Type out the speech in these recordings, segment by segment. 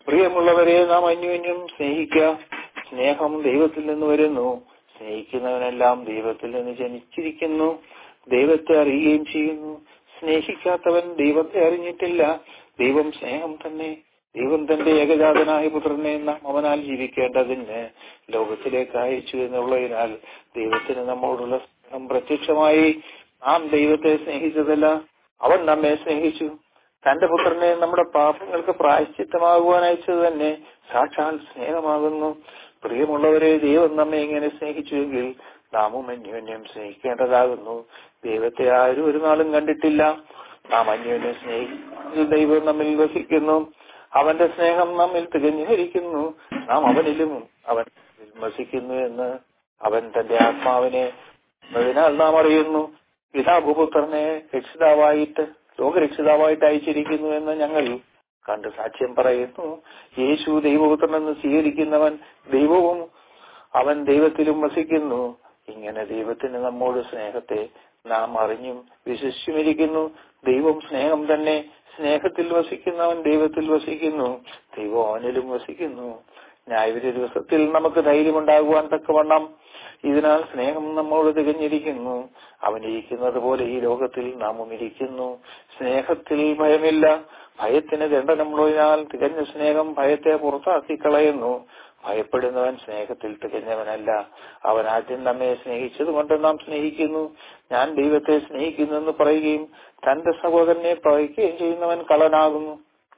പ്രിയമുള്ളവരെ നാം അന്യോന്യം സ്നേഹിക്കുക സ്നേഹം ദൈവത്തിൽ നിന്ന് വരുന്നു സ്നേഹിക്കുന്നവനെല്ലാം ദൈവത്തിൽ നിന്ന് ജനിച്ചിരിക്കുന്നു ദൈവത്തെ അറിയുകയും ചെയ്യുന്നു സ്നേഹിക്കാത്തവൻ ദൈവത്തെ അറിഞ്ഞിട്ടില്ല ദൈവം സ്നേഹം തന്നെ ദൈവം തന്റെ ഏകജാതനായ പുത്രനെ നാം അവനാൽ ജീവിക്കേണ്ടതിന് ലോകത്തിലേക്ക് അയച്ചു എന്നുള്ളതിനാൽ ദൈവത്തിന് നമ്മോടുള്ള സ്നേഹം പ്രത്യക്ഷമായി നാം ദൈവത്തെ സ്നേഹിച്ചതല്ല അവൻ നമ്മെ സ്നേഹിച്ചു തന്റെ പുത്രനെ നമ്മുടെ പാപങ്ങൾക്ക് പ്രായശ്ചിത്തമാകുവാൻ അയച്ചത് തന്നെ സാക്ഷാൽ സ്നേഹമാകുന്നു പ്രിയമുള്ളവരെ ദൈവം നമ്മെ ഇങ്ങനെ സ്നേഹിച്ചുവെങ്കിൽ നാമും അന്യോന്യം സ്നേഹിക്കേണ്ടതാകുന്നു ദൈവത്തെ ആരും ഒരു നാളും കണ്ടിട്ടില്ല നാം അന്യോന്യം സ്നേഹിക്കുന്ന ദൈവം നമ്മിൽ വസിക്കുന്നു അവന്റെ സ്നേഹം നമ്മിൽ തികഞ്ഞിരിക്കുന്നു നാം അവനിലും അവൻ വസിക്കുന്നു എന്ന് അവൻ തന്റെ ആത്മാവിനെ എന്നതിനാൽ നാം അറിയുന്നു പിതാഭൂപുത്രനെ രക്ഷിതാവായിട്ട് ലോകരക്ഷിതാവായിട്ട് അയച്ചിരിക്കുന്നു എന്ന് ഞങ്ങൾ കണ്ട് സാക്ഷ്യം പറയുന്നു യേശു ദൈവപുത്രനെന്ന് സ്വീകരിക്കുന്നവൻ ദൈവവും അവൻ ദൈവത്തിലും വസിക്കുന്നു ഇങ്ങനെ ദൈവത്തിന് നമ്മോട് സ്നേഹത്തെ നാം അറിഞ്ഞും വിശ്വസിച്ചുമിരിക്കുന്നു ദൈവം സ്നേഹം തന്നെ സ്നേഹത്തിൽ വസിക്കുന്നവൻ ദൈവത്തിൽ വസിക്കുന്നു ദൈവം അവനിലും വസിക്കുന്നു ന്യായവിധി ദിവസത്തിൽ നമുക്ക് ധൈര്യമുണ്ടാകുവാൻ തക്കവണ്ണം ഇതിനാൽ സ്നേഹം നമ്മോട് തികഞ്ഞിരിക്കുന്നു അവനിരിക്കുന്നത് പോലെ ഈ ലോകത്തിൽ നാമും ഇരിക്കുന്നു സ്നേഹത്തിൽ ഭയമില്ല ഭയത്തിന് ദണ്ഡനമുള്ളതിനാൽ തികഞ്ഞ സ്നേഹം ഭയത്തെ പുറത്താക്കി കളയുന്നു ഭയപ്പെടുന്നവൻ സ്നേഹത്തിൽ തികഞ്ഞവനല്ല അവൻ ആദ്യം നമ്മെ സ്നേഹിച്ചതുകൊണ്ട് നാം സ്നേഹിക്കുന്നു ഞാൻ ദൈവത്തെ സ്നേഹിക്കുന്നു എന്ന് പറയുകയും തന്റെ സഹോദരനെ പകയ്ക്കുകയും ചെയ്യുന്നവൻ കളനാകുന്നു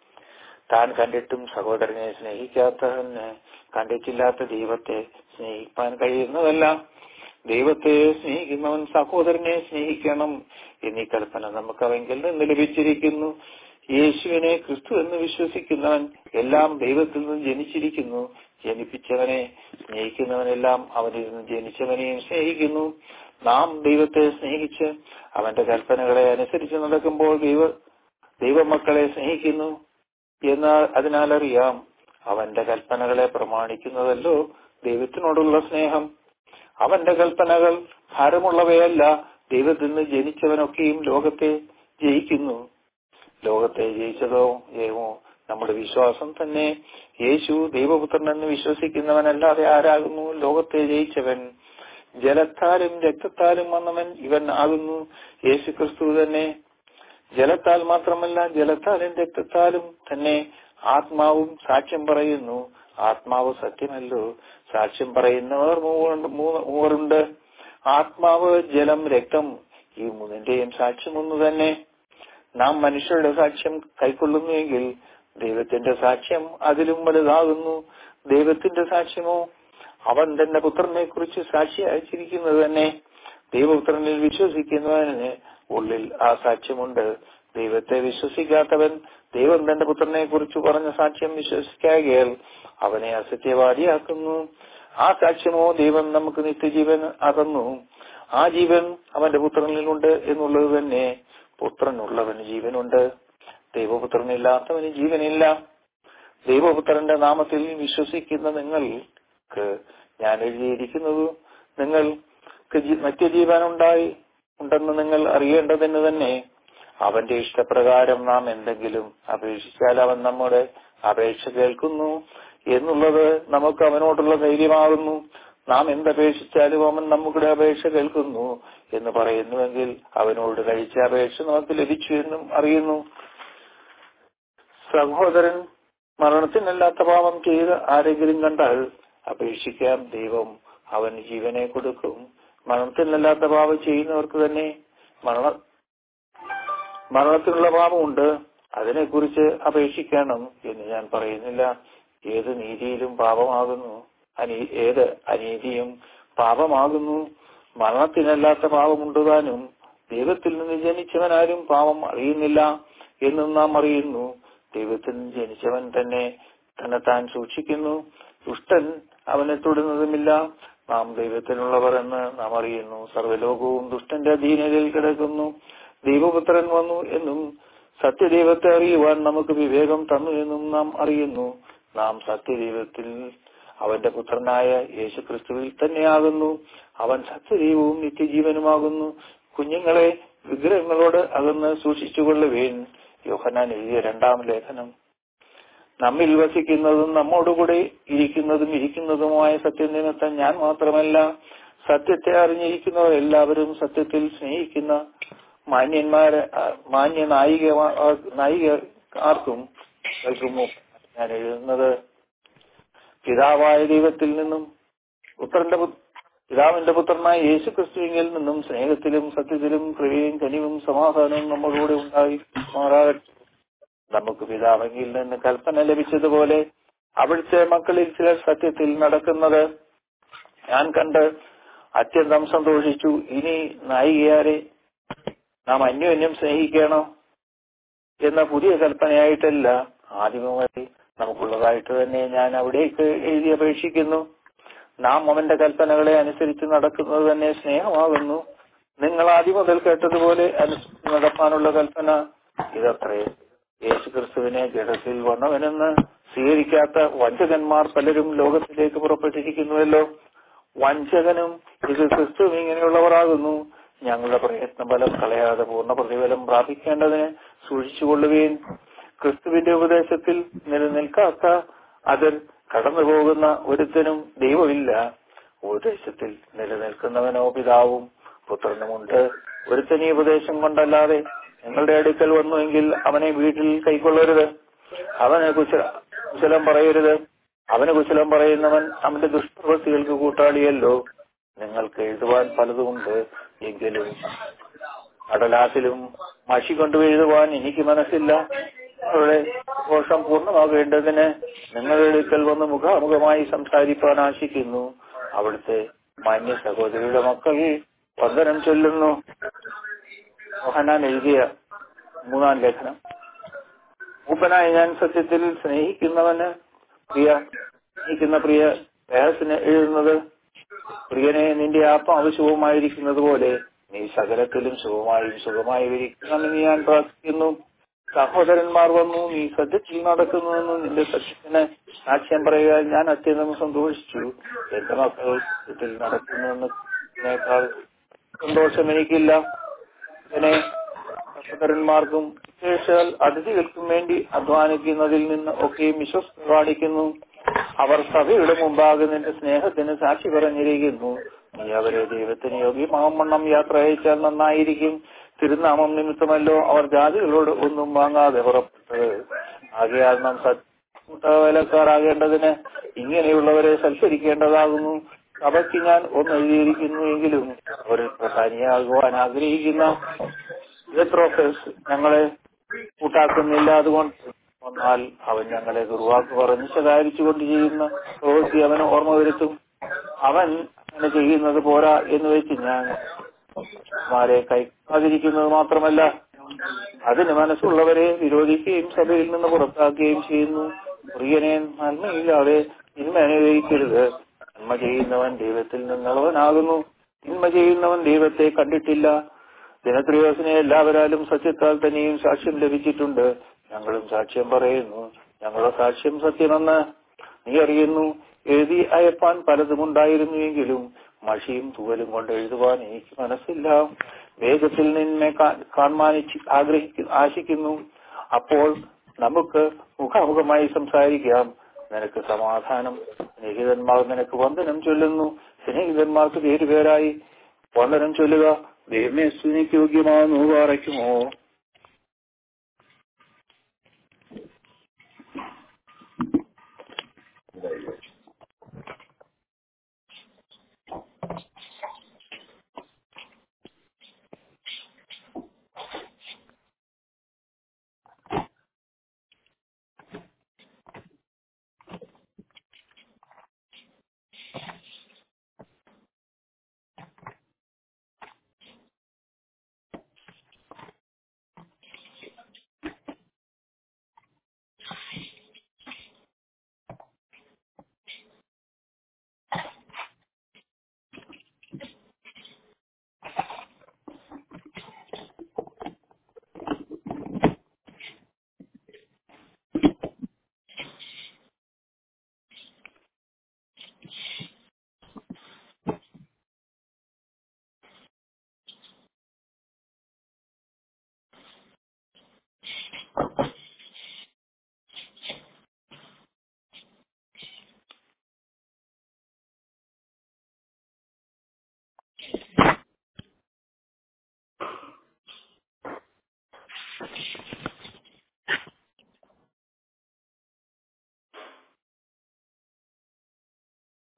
താൻ കണ്ടിട്ടും സഹോദരനെ സ്നേഹിക്കാത്തവന് കണ്ടിട്ടില്ലാത്ത ദൈവത്തെ സ്നേഹിപ്പാൻ കഴിയുന്നതല്ല ദൈവത്തെ സ്നേഹിക്കുന്നവൻ സഹോദരനെ സ്നേഹിക്കണം എന്നീ കൽപ്പന നമുക്ക് അവങ്കിൽ നിന്ന് ലഭിച്ചിരിക്കുന്നു യേശുവിനെ ക്രിസ്തു എന്ന് വിശ്വസിക്കുന്നവൻ എല്ലാം ദൈവത്തിൽ നിന്ന് ജനിച്ചിരിക്കുന്നു ജനിപ്പിച്ചവനെ സ്നേഹിക്കുന്നവനെല്ലാം അവനിൽ നിന്ന് ജനിച്ചവനെയും സ്നേഹിക്കുന്നു നാം ദൈവത്തെ സ്നേഹിച്ച് അവന്റെ കൽപ്പനകളെ അനുസരിച്ച് നടക്കുമ്പോൾ ദൈവ ദൈവമക്കളെ സ്നേഹിക്കുന്നു എന്ന് അതിനാൽ അറിയാം അവന്റെ കൽപ്പനകളെ പ്രമാണിക്കുന്നതല്ലോ ദൈവത്തിനോടുള്ള സ്നേഹം അവന്റെ കൽപ്പനകൾ ഭാരമുള്ളവയല്ല ദൈവത്തിൽ നിന്ന് ജനിച്ചവനൊക്കെയും ലോകത്തെ ജയിക്കുന്നു ലോകത്തെ ജയിച്ചതോ ജയമോ നമ്മുടെ വിശ്വാസം തന്നെ യേശു ദൈവപുത്രൻ എന്ന് വിശ്വസിക്കുന്നവനല്ലാതെ ആരാകുന്നു ലോകത്തെ ജയിച്ചവൻ ജലത്താലും രക്തത്താലും വന്നവൻ ഇവൻ ആകുന്നു യേശു ക്രിസ്തു തന്നെ ജലത്താൽ മാത്രമല്ല ജലത്താലും രക്തത്താലും തന്നെ ആത്മാവും സാക്ഷ്യം പറയുന്നു ആത്മാവ് സത്യമല്ലോ സാക്ഷ്യം പറയുന്നവർ മൂവറുണ്ട് ആത്മാവ് ജലം രക്തം ഈ മൂന്നിന്റെയും സാക്ഷ്യം ഒന്ന് തന്നെ നാം മനുഷ്യരുടെ സാക്ഷ്യം കൈക്കൊള്ളുന്നുവെങ്കിൽ ദൈവത്തിന്റെ സാക്ഷ്യം അതിലും വലുതാകുന്നു ദൈവത്തിന്റെ സാക്ഷ്യമോ അവൻ തന്റെ പുത്രനെ കുറിച്ച് സാക്ഷി അയച്ചിരിക്കുന്നത് തന്നെ ദൈവപുത്രനിൽ വിശ്വസിക്കുന്നവന് ഉള്ളിൽ ആ സാക്ഷ്യമുണ്ട് ദൈവത്തെ വിശ്വസിക്കാത്തവൻ ദൈവം തന്റെ പുത്രനെ കുറിച്ച് പറഞ്ഞ സാക്ഷ്യം വിശ്വസിക്കാകിയാൽ അവനെ അസത്യവാദിയാക്കുന്നു ആ സാക്ഷ്യമോ ദൈവം നമുക്ക് നിത്യജീവൻ അകന്നു ആ ജീവൻ അവന്റെ പുത്രനിലുണ്ട് എന്നുള്ളത് തന്നെ പുത്രനുള്ളവന് ജീവനുണ്ട് ദൈവപുത്രനില്ലാത്തവന് ജീവനില്ല ദൈവപുത്രന്റെ നാമത്തിൽ വിശ്വസിക്കുന്ന നിങ്ങൾക്ക് ഞാൻ എഴുതിയിരിക്കുന്നത് നിങ്ങൾക്ക് നിത്യജീവനുണ്ടായി ഉണ്ടെന്ന് നിങ്ങൾ അറിയേണ്ടതിന് തന്നെ അവന്റെ ഇഷ്ടപ്രകാരം നാം എന്തെങ്കിലും അപേക്ഷിച്ചാൽ അവൻ നമ്മുടെ അപേക്ഷ കേൾക്കുന്നു എന്നുള്ളത് നമുക്ക് അവനോടുള്ള ധൈര്യമാകുന്നു നാം എന്തപേക്ഷിച്ചാലും അവൻ നമ്മുടെ അപേക്ഷ കേൾക്കുന്നു എന്ന് പറയുന്നുവെങ്കിൽ അവനോട് കഴിച്ച അപേക്ഷ നമുക്ക് ലഭിച്ചു എന്നും അറിയുന്നു സഹോദരൻ മരണത്തിനല്ലാത്ത പാപം ചെയ്ത് ആരെങ്കിലും കണ്ടാൽ അപേക്ഷിക്കാം ദൈവം അവന് ജീവനെ കൊടുക്കും മരണത്തിനല്ലാത്ത പാപം ചെയ്യുന്നവർക്ക് തന്നെ മരണ മരണത്തിനുള്ള പാപമുണ്ട് അതിനെക്കുറിച്ച് അപേക്ഷിക്കണം എന്ന് ഞാൻ പറയുന്നില്ല ഏത് നീതിയിലും പാപമാകുന്നു അനീ ഏത് അനീതിയും പാപമാകുന്നു മരണത്തിനല്ലാത്ത പാപമുണ്ടുതാനും ദൈവത്തിൽ നിന്ന് ജനിച്ചവനാരും പാപം അറിയുന്നില്ല എന്നും നാം അറിയുന്നു ദൈവത്തിൽ നിന്ന് ജനിച്ചവൻ തന്നെ തന്നെ താൻ സൂക്ഷിക്കുന്നു ദുഷ്ടൻ അവനെ തൊടുന്നതുമില്ല നാം ദൈവത്തിനുള്ളവർ എന്ന് നാം അറിയുന്നു സർവ്വലോകവും ദുഷ്ടന്റെ അധീനതയിൽ കിടക്കുന്നു ദൈവപുത്രൻ വന്നു എന്നും സത്യദൈവത്തെ അറിയുവാൻ നമുക്ക് വിവേകം തന്നു എന്നും നാം അറിയുന്നു നാം സത്യദൈവത്തിൽ അവന്റെ പുത്രനായ യേശു ക്രിസ്തുവിൽ തന്നെയാകുന്നു അവൻ സത്യദൈവവും നിത്യജീവനുമാകുന്നു കുഞ്ഞുങ്ങളെ വിഗ്രഹങ്ങളോട് അകന്ന് സൂക്ഷിച്ചുകൊള്ളുവേൻ യോഹനാൻ എഴുതിയ രണ്ടാം ലേഖനം നമ്മിൽ വസിക്കുന്നതും നമ്മോടുകൂടി ഇരിക്കുന്നതും ഇരിക്കുന്നതുമായ സത്യം നിമിത്തം ഞാൻ മാത്രമല്ല സത്യത്തെ അറിഞ്ഞിരിക്കുന്നവർ എല്ലാവരും സത്യത്തിൽ സ്നേഹിക്കുന്ന മാന്യന്മാരെ ആ, മാന്യ നായിക നായിക ആർക്കും കേൾക്കുമോ ഞാൻ എഴുതുന്നത് പിതാവായ ദൈവത്തിൽ നിന്നും പുത്രന്റെ പു- പിതാവിന്റെ പുത്രനായ യേശു ക്രിസ്തുവിങ്കിൽ നിന്നും സ്നേഹത്തിലും സത്യത്തിലും കൃപയും കനിവും സമാധാനവും നമ്മളോട് ഉണ്ടായി മാറാകട്ടെ നമുക്ക് പിതാവെങ്കിൽ നിന്ന് കൽപ്പന ലഭിച്ചതുപോലെ അവിടുത്തെ മക്കളിൽ ചിലർ സത്യത്തിൽ നടക്കുന്നത് ഞാൻ കണ്ട് അത്യന്തം സന്തോഷിച്ചു ഇനി നായികയാരെ നാം അന്യോന്യം സ്നേഹിക്കണം എന്ന പുതിയ കൽപ്പനയായിട്ടല്ല ആദ്യമമായി നമുക്കുള്ളതായിട്ട് തന്നെ ഞാൻ അവിടേക്ക് എഴുതി അപേക്ഷിക്കുന്നു നാം അവന്റെ കൽപ്പനകളെ അനുസരിച്ച് നടക്കുന്നത് തന്നെ സ്നേഹമാകുന്നു നിങ്ങൾ ആദ്യം മുതൽ കേട്ടതുപോലെ അനുസരിച്ച് നടപ്പാനുള്ള കൽപ്പന ഇതത്രേ യേശു ക്രിസ്തുവിനെ ജഡത്തിൽ വന്നവനെന്ന് സ്വീകരിക്കാത്ത വഞ്ചകന്മാർ പലരും ലോകത്തിലേക്ക് പുറപ്പെട്ടിരിക്കുന്നുവല്ലോ വഞ്ചകനും ഇത് ക്രിസ്തു ഇങ്ങനെയുള്ളവരാകുന്നു ഞങ്ങളുടെ പ്രയത്ന ബലം കളയാതെ പൂർണ്ണ പ്രതിഫലം പ്രാപിക്കേണ്ടതിന് സൂക്ഷിച്ചുകൊള്ളുകയും ക്രിസ്തുവിന്റെ ഉപദേശത്തിൽ നിലനിൽക്കാത്ത അതിൽ കടന്നുപോകുന്ന ഒരുത്തനും ദൈവമില്ല ഉപദേശത്തിൽ നിലനിൽക്കുന്നവനോ പിതാവും പുത്രനുമുണ്ട് ഒരുത്തൻ ഈ ഉപദേശം കൊണ്ടല്ലാതെ നിങ്ങളുടെ അടുക്കൽ വന്നുവെങ്കിൽ അവനെ വീട്ടിൽ കൈക്കൊള്ളരുത് അവന് കുശല കുശലം പറയരുത് അവന് കുശലം പറയുന്നവൻ അവന്റെ ദുഷ്പ്രവൃത്തികൾക്ക് കൂട്ടാളിയല്ലോ നിങ്ങൾക്ക് എഴുതുവാൻ പലതുമുണ്ട് എങ്കിലും കടലാസിലും മഷി കൊണ്ട് എഴുതുവാൻ എനിക്ക് മനസ്സില്ല നിങ്ങളുടെ ദോഷം പൂർണ്ണമാകേണ്ടതിന് നിങ്ങളുടെ അടുക്കൽ വന്ന് മുഖാമുഖമായി സംസാരിപ്പാൻ ആശിക്കുന്നു അവിടുത്തെ മാന്യ സഹോദരിയുടെ മക്കൾ വന്ദനം ചൊല്ലുന്നു മോഹനാൻ എഴുതിയ മൂന്നാം ലേഖനം മൂപ്പനായി ഞാൻ സത്യത്തിൽ സ്നേഹിക്കുന്നവന് പ്രിയ സ്നേഹിക്കുന്ന പ്രിയ പ്രയാസിന് എഴുതുന്നത് പ്രിയനെ നിന്റെ ആത്മാവ് ശുഭമായിരിക്കുന്നത് പോലെ നീ സകലത്തിലും ശുഭമായും സുഖമായും ഇരിക്കണമെന്ന് ഞാൻ പ്രാർത്ഥിക്കുന്നു സഹോദരന്മാർ വന്നു നീ സത്യത്തിൽ നടക്കുന്നുവെന്ന് നിന്റെ സത്യത്തിന് സാക്ഷ്യം പറയുക ഞാൻ അത്യന്തം സന്തോഷിച്ചു എന്റെ മക്കൾ സത്യത്തിൽ നടക്കുന്നുവെന്നേക്കാൾ സന്തോഷം എനിക്കില്ല ഇതിനെ സഹോദരന്മാർക്കും വിശേഷാൽ അതിഥികൾക്കും വേണ്ടി അധ്വാനിക്കുന്നതിൽ നിന്ന് ഒക്കെയും വിശ്വസ്ത കാണിക്കുന്നു അവർ സഭയുടെ മുമ്പാകെ നിന്റെ സ്നേഹത്തിന് സാക്ഷി പറഞ്ഞിരിക്കുന്നു നീ അവരെ ദൈവത്തിന് യോഗ്യമാവണ്ണം യാത്ര അയച്ചാൽ നന്നായിരിക്കും തിരുനാമം നിമിത്തമല്ലോ അവർ ജാതികളോട് ഒന്നും വാങ്ങാതെ പുറപ്പെട്ടത് ആകയാൽ നാം വേലക്കാരാകേണ്ടതിന് ഇങ്ങനെയുള്ളവരെ സൽക്കരിക്കേണ്ടതാകുന്നു സഭയ്ക്ക് ഞാൻ ഒന്ന് എഴുതിയിരിക്കുന്നു എങ്കിലും അവരിൽ പ്രധാനിയാകുവാൻ ആഗ്രഹിക്കുന്ന ഇലക്ട്രോഫേഴ്സ് ഞങ്ങളെ കൂട്ടാക്കുന്നില്ല അതുകൊണ്ട് വന്നാൽ അവൻ ഞങ്ങളെ ദുർവാക്ക് പറഞ്ഞ് ശകാരിച്ചുകൊണ്ട് ചെയ്യുന്ന പ്രവൃത്തി അവന് ഓർമ്മ വരുത്തും അവൻ അങ്ങനെ ചെയ്യുന്നത് പോരാ എന്ന് വെച്ച് ഞാൻ മാരെ കൈക്കാതിരിക്കുന്നത് മാത്രമല്ല അതിന് മനസ്സുള്ളവരെ വിരോധിക്കുകയും സഭയിൽ നിന്ന് പുറത്താക്കുകയും ചെയ്യുന്നു പ്രിയനെ നന്മയില്ലാതെ തിന്മ അനുഭവിക്കരുത് നന്മ ചെയ്യുന്നവൻ ദൈവത്തിൽ നിന്നുള്ളവനാകുന്നു തിന്മ ചെയ്യുന്നവൻ ദൈവത്തെ കണ്ടിട്ടില്ല ദിനത്രിയോസിനെ എല്ലാവരാലും സത്യത്താൽ തന്നെയും സാക്ഷ്യം ലഭിച്ചിട്ടുണ്ട് ഞങ്ങളും സാക്ഷ്യം പറയുന്നു ഞങ്ങളുടെ സാക്ഷ്യം സത്യമെന്ന് നീ അറിയുന്നു എഴുതി അയപ്പാൻ പലതും ഉണ്ടായിരുന്നുവെങ്കിലും മഷിയും തൂവലും കൊണ്ട് എഴുതുവാൻ എനിക്ക് മനസ്സില്ല വേഗത്തിൽ നിന്നെ കാ- കാണുവാൻ ഇച്ഛി- ആഗ്രഹിക്കു ആശിക്കുന്നു അപ്പോൾ നമുക്ക് മുഖാമുഖമായി സംസാരിക്കാം നിനക്ക് സമാധാനം സ്നേഹിതന്മാർ നിനക്ക് വന്ദനം ചൊല്ലുന്നു സ്നേഹിതന്മാർക്ക് പേരുപേരായി വന്ദനം ചൊല്ലുക ദൈവമേ സ്തുതിക്ക് യോഗ്യമാകുന്നു പാറയ്ക്കുമോ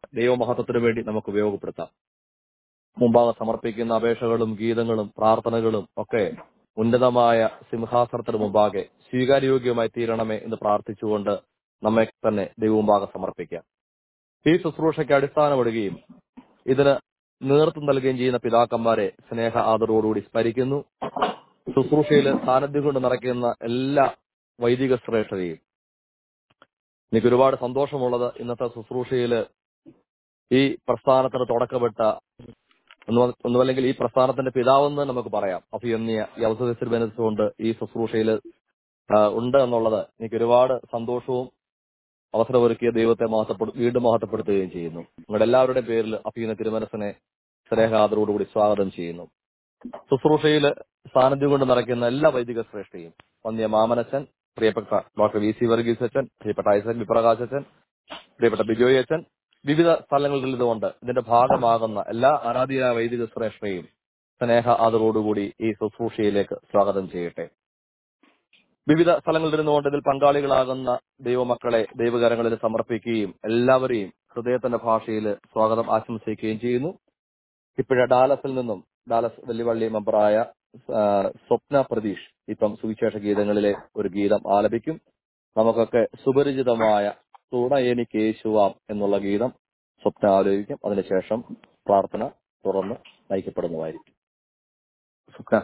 ദൈവമഹത്വത്തിന് വേണ്ടി നമുക്ക് ഉപയോഗപ്പെടുത്താം മുമ്പാകെ സമർപ്പിക്കുന്ന അപേക്ഷകളും ഗീതങ്ങളും പ്രാർത്ഥനകളും ഒക്കെ ഉന്നതമായ സിംഹാസനത്തിന് മുമ്പാകെ സ്വീകാര്യോഗ്യമായി തീരണമേ എന്ന് പ്രാർത്ഥിച്ചുകൊണ്ട് നമ്മെ തന്നെ ദൈവമുമ്പാകെ സമർപ്പിക്കാം ഈ ശുശ്രൂഷയ്ക്ക് അടിസ്ഥാനമിടുകയും ഇതിന് നേതൃത്വം നൽകുകയും ചെയ്യുന്ന പിതാക്കന്മാരെ സ്നേഹ ആദരവോടുകൂടി സ്മരിക്കുന്നു ശുശ്രൂഷയിൽ സാന്നിധ്യം കൊണ്ട് നിറയ്ക്കുന്ന എല്ലാ വൈദിക ശ്രേഷ്ഠതയും എനിക്ക് ഒരുപാട് സന്തോഷമുള്ളത് ഇന്നത്തെ ശുശ്രൂഷയിൽ ഈ പ്രസ്ഥാനത്തിന് തുടക്കമിട്ട ഒന്നു- ഒന്നുമല്ലെങ്കിൽ ഈ പ്രസ്ഥാനത്തിന്റെ പിതാവെന്ന് നമുക്ക് പറയാം അഭിയന്നിയ ഈ അവസരത്തിൽ ബന്ധിച്ചുകൊണ്ട് ഈ ശുശ്രൂഷയിൽ ഉണ്ട് എന്നുള്ളത് എനിക്ക് ഒരുപാട് സന്തോഷവും അവസരമൊരുക്കിയ ദൈവത്തെ മഹത്വപ്പെടു വീണ്ടും മഹത്വപ്പെടുത്തുകയും ചെയ്യുന്നു നിങ്ങളുടെ എല്ലാവരുടെയും പേരിൽ അഭിയുന്ന തിരുമനസിനെ സ്നേഹാദരോടുകൂടി സ്വാഗതം ചെയ്യുന്നു ശുശ്രൂഷയിൽ സാന്നിധ്യം കൊണ്ട് നിറയ്ക്കുന്ന എല്ലാ വൈദിക ശ്രേഷ്ഠയും വന്യ മാമനച്ചൻ പ്രിയപ്പെട്ട ഡോക്ടർ വി സി വർഗീസ് അച്ഛൻ പ്രിയപ്പെട്ട ഐസൻ വിപ്രകാശ് അച്ഛൻ പ്രിയപ്പെട്ട ബിജോയ് അച്ഛൻ വിവിധ സ്ഥലങ്ങളിൽ ഇതുകൊണ്ട് ഇതിന്റെ ഭാഗമാകുന്ന എല്ലാ ആരാധ്യ വൈദിക ശ്രേഷ്ഠയും സ്നേഹ ആദരോടുകൂടി ഈ ശുശ്രൂഷയിലേക്ക് സ്വാഗതം ചെയ്യട്ടെ വിവിധ സ്ഥലങ്ങളിൽ ഇരുന്നുകൊണ്ട് ഇതിൽ പങ്കാളികളാകുന്ന ദൈവമക്കളെ ദൈവകരങ്ങളിൽ സമർപ്പിക്കുകയും എല്ലാവരെയും ഹൃദയത്തിന്റെ ഭാഷയിൽ സ്വാഗതം ആശംസിക്കുകയും ചെയ്യുന്നു ഇപ്പോഴ ഡാലസിൽ നിന്നും ഡാലസ് വെല്ലുവള്ളി മെമ്പറായ ആ, സ്വപ്ന പ്രതീഷ് ഇപ്പം സുവിശേഷ ഗീതങ്ങളിലെ ഒരു ഗീതം ആലപിക്കും നമുക്കൊക്കെ സുപരിചിതമായ തുണ എനിക്ക് യേശുവാം എന്നുള്ള ഗീതം സ്വപ്ന ആലോചിക്കും അതിനുശേഷം പ്രാർത്ഥന തുറന്ന് നയിക്കപ്പെടുന്നതായിരിക്കും സ്വപ്ന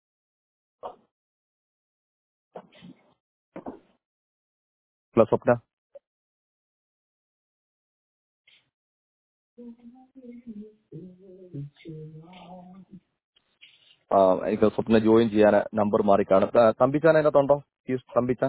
ഹലോ സ്വപ്ന ആ, എനിക്ക് സ്വപ്ന ജോയിൻ ചെയ്യാൻ നമ്പർ മാറിക്കാണ് ആ, തമ്പിച്ചാൻ അതിനകത്തുണ്ടോ ഈ തമ്പിച്ചാൻ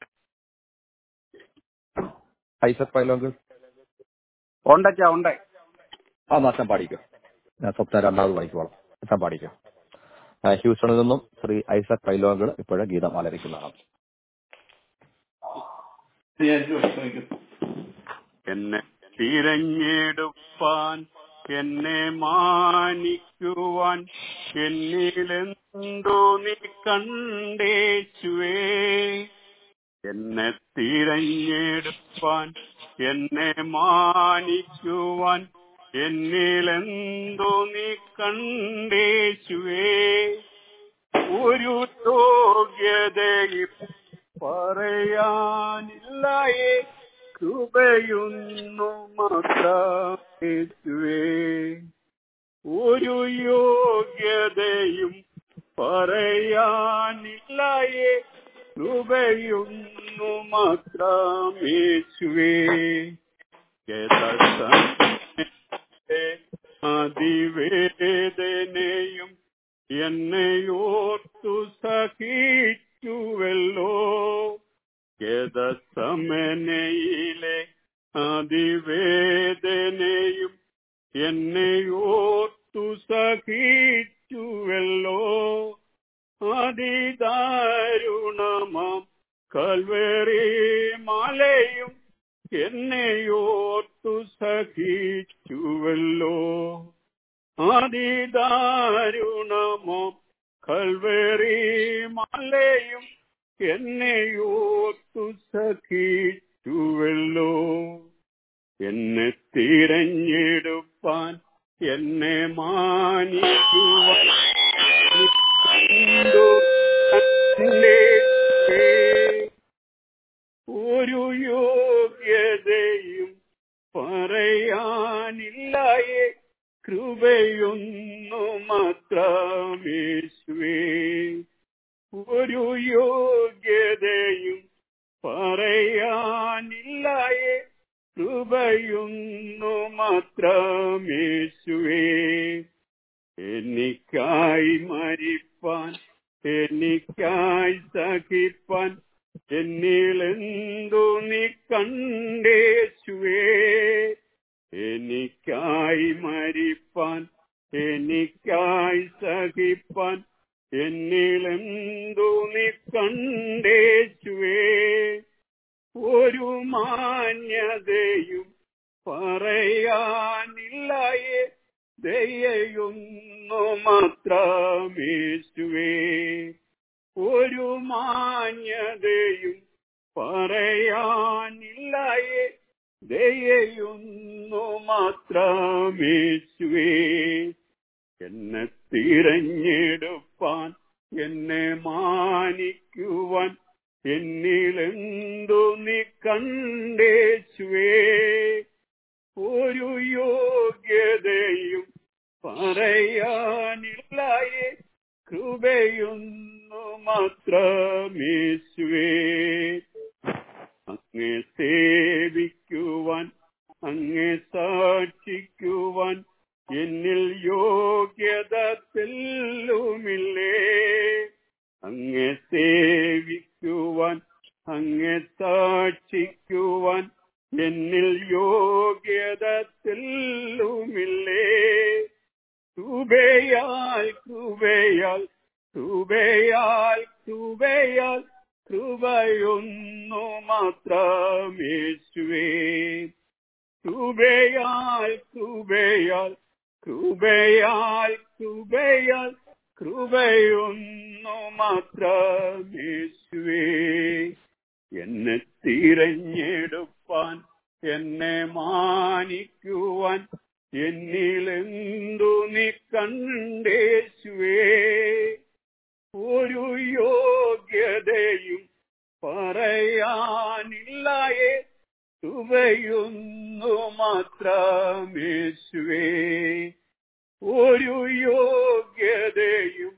ഐസക് പൈലോങ്കിൽ ഉണ്ടച്ചാ ഉണ്ട് ആ നാശം പാടിക്കോ ഞാൻ സ്വപ്ന രണ്ടാമത് വായിക്കോളാം നാശം പാടിക്കോ ആ, ഹ്യൂസ്റ്റണിൽ നിന്നും ശ്രീ ഐസക് പൈലോങ്കൾ ഇപ്പോഴും ഗീതം ആലപിക്കുന്നതാണ് എന്നെ തിരഞ്ഞെടുപ്പാൻ എന്നെ മാനിക്കുവാൻ എന്നിലെന്തോ നീ കണ്ടേച്ചുവേ എന്നെ തിരഞ്ഞെടുപ്പാൻ എന്നെ മാനിക്കുവാൻ എന്നിലെന്തോ നീ കണ്ടേച്ചുവേ ഒരു യോഗ്യതയും പറയാനില്ലായേ കൃപയൊന്നു മാത്രമേറ്റുവേ ഒരു യോഗ്യതയും പറയാനില്ലായേ കൃപയൊന്നു മാത്രമേച്ചുവേ അതിവേദനയും എന്നെയോർത്തു സഹിച്ചുവല്ലോ ഗതസമനയിലെ അതിവേദനയും എന്നെയോർത്തു സഹിച്ചുവല്ലോ അതിദാരുണമാം കൽവറി മലയും എന്നെയോർത്തു സഹിച്ചുവല്ലോ അതിദാരുണമോ കൽവറി മലയും എന്നെയോർത്തു സഖിച്ചുവല്ലോ എന്നെ തിരഞ്ഞെടുപ്പാൻ എന്നെ മാനിക്കുവാൻ നിന്നു കണ്ടേ. ഒരു യോഗ്യതയും പറയാനില്ലായേ കൃപയൊന്നു മാത്രമേശ്വേ ഒരു യോഗ്യതയും പറയാനില്ലായേ കൃപയൊന്നു മാത്രമേശുവേ എനിക്കായി മരിപ്പാൻ എനിക്കായി സഹിപ്പാൻ എന്നിലെന്തു നീ കണ്ടേശുവേ എനിക്കായി മരിപ്പാൻ എനിക്കായി സഹിപ്പാൻ എന്നിലെന്തു നീ കണ്ടേശുവേ ഒരു മാന്യതയും പറയാനില്ലായേ ദയൊന്നു മാത്രമേശുവേ ഒരു മാന്യതയും പറയാനില്ലായേ ദയയൊന്നു മാത്രമേശുവേ എന്നെ തിരഞ്ഞെടുപ്പാൻ എന്നെ മാനിക്കുവാൻ എന്നിലെന്തു നീ കണ്ടേശുവേ ഒരു യോഗ്യതയും പറയാനില്ലായേ കൃപയൊന്നു മാത്രമേശുവേ അങ്ങെ സേവിക്കുവാൻ അങ്ങെ സാക്ഷിക്കുവാൻ എന്നിൽ യോഗ്യത തെല്ലുമില്ലേ അങ്ങെ സേവിക്കുവാൻ അങ്ങെ സാക്ഷിക്കുവാൻ എന്നിൽ യോഗ്യത തെല്ലുമില്ലേ കൃപയാൽ കൃപയാൽ കൃപയാൽ കൃപയാൽ കൃപയൊന്നു മാത്രമേശുവേ കൃപയാൽ കൃപയാൽ കൃപയാൽ കൃപയാൽ കൃപയൊന്നു മാത്രമേശുവേ എന്നെ തിരഞ്ഞെടുപ്പാൻ എന്നെ മാനിക്കുവാൻ എന്നിലെന്തു നീ കണ്ടേശുവേ ഒരു യോഗ്യതയും പറയാനില്ലായേ തുവയൊന്നു മാത്രമേശുവേ ഒരു യോഗ്യതയും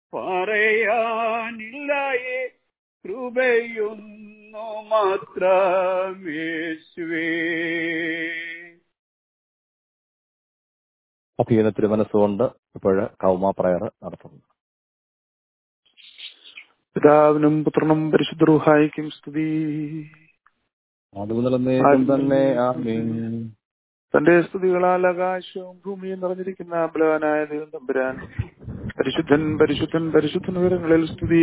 പറയാനില്ലായേ കൃപയൊന്നു മാത്രമേശുവേ അധീനത്തിന് മനസ്സുകൊണ്ട് ഇപ്പോഴ് കൗമ പ്രയർ നടത്തുന്നു പിതാവിനും പുത്രനും പരിശുദ്ധ റൂഹായിക്കും സ്തുതി അതുമുതലന്നേക്കും തന്നെ ആമീൻ തന്റെ സ്തുതികളാൽ ആകാശവും ഭൂമിയും നിറഞ്ഞിരിക്കുന്ന ബലവാനായ ദൈവം തമ്പുരാൻ പരിശുദ്ധൻ പരിശുദ്ധൻ പരിശുദ്ധൻ വിവരങ്ങളിൽ സ്തുതി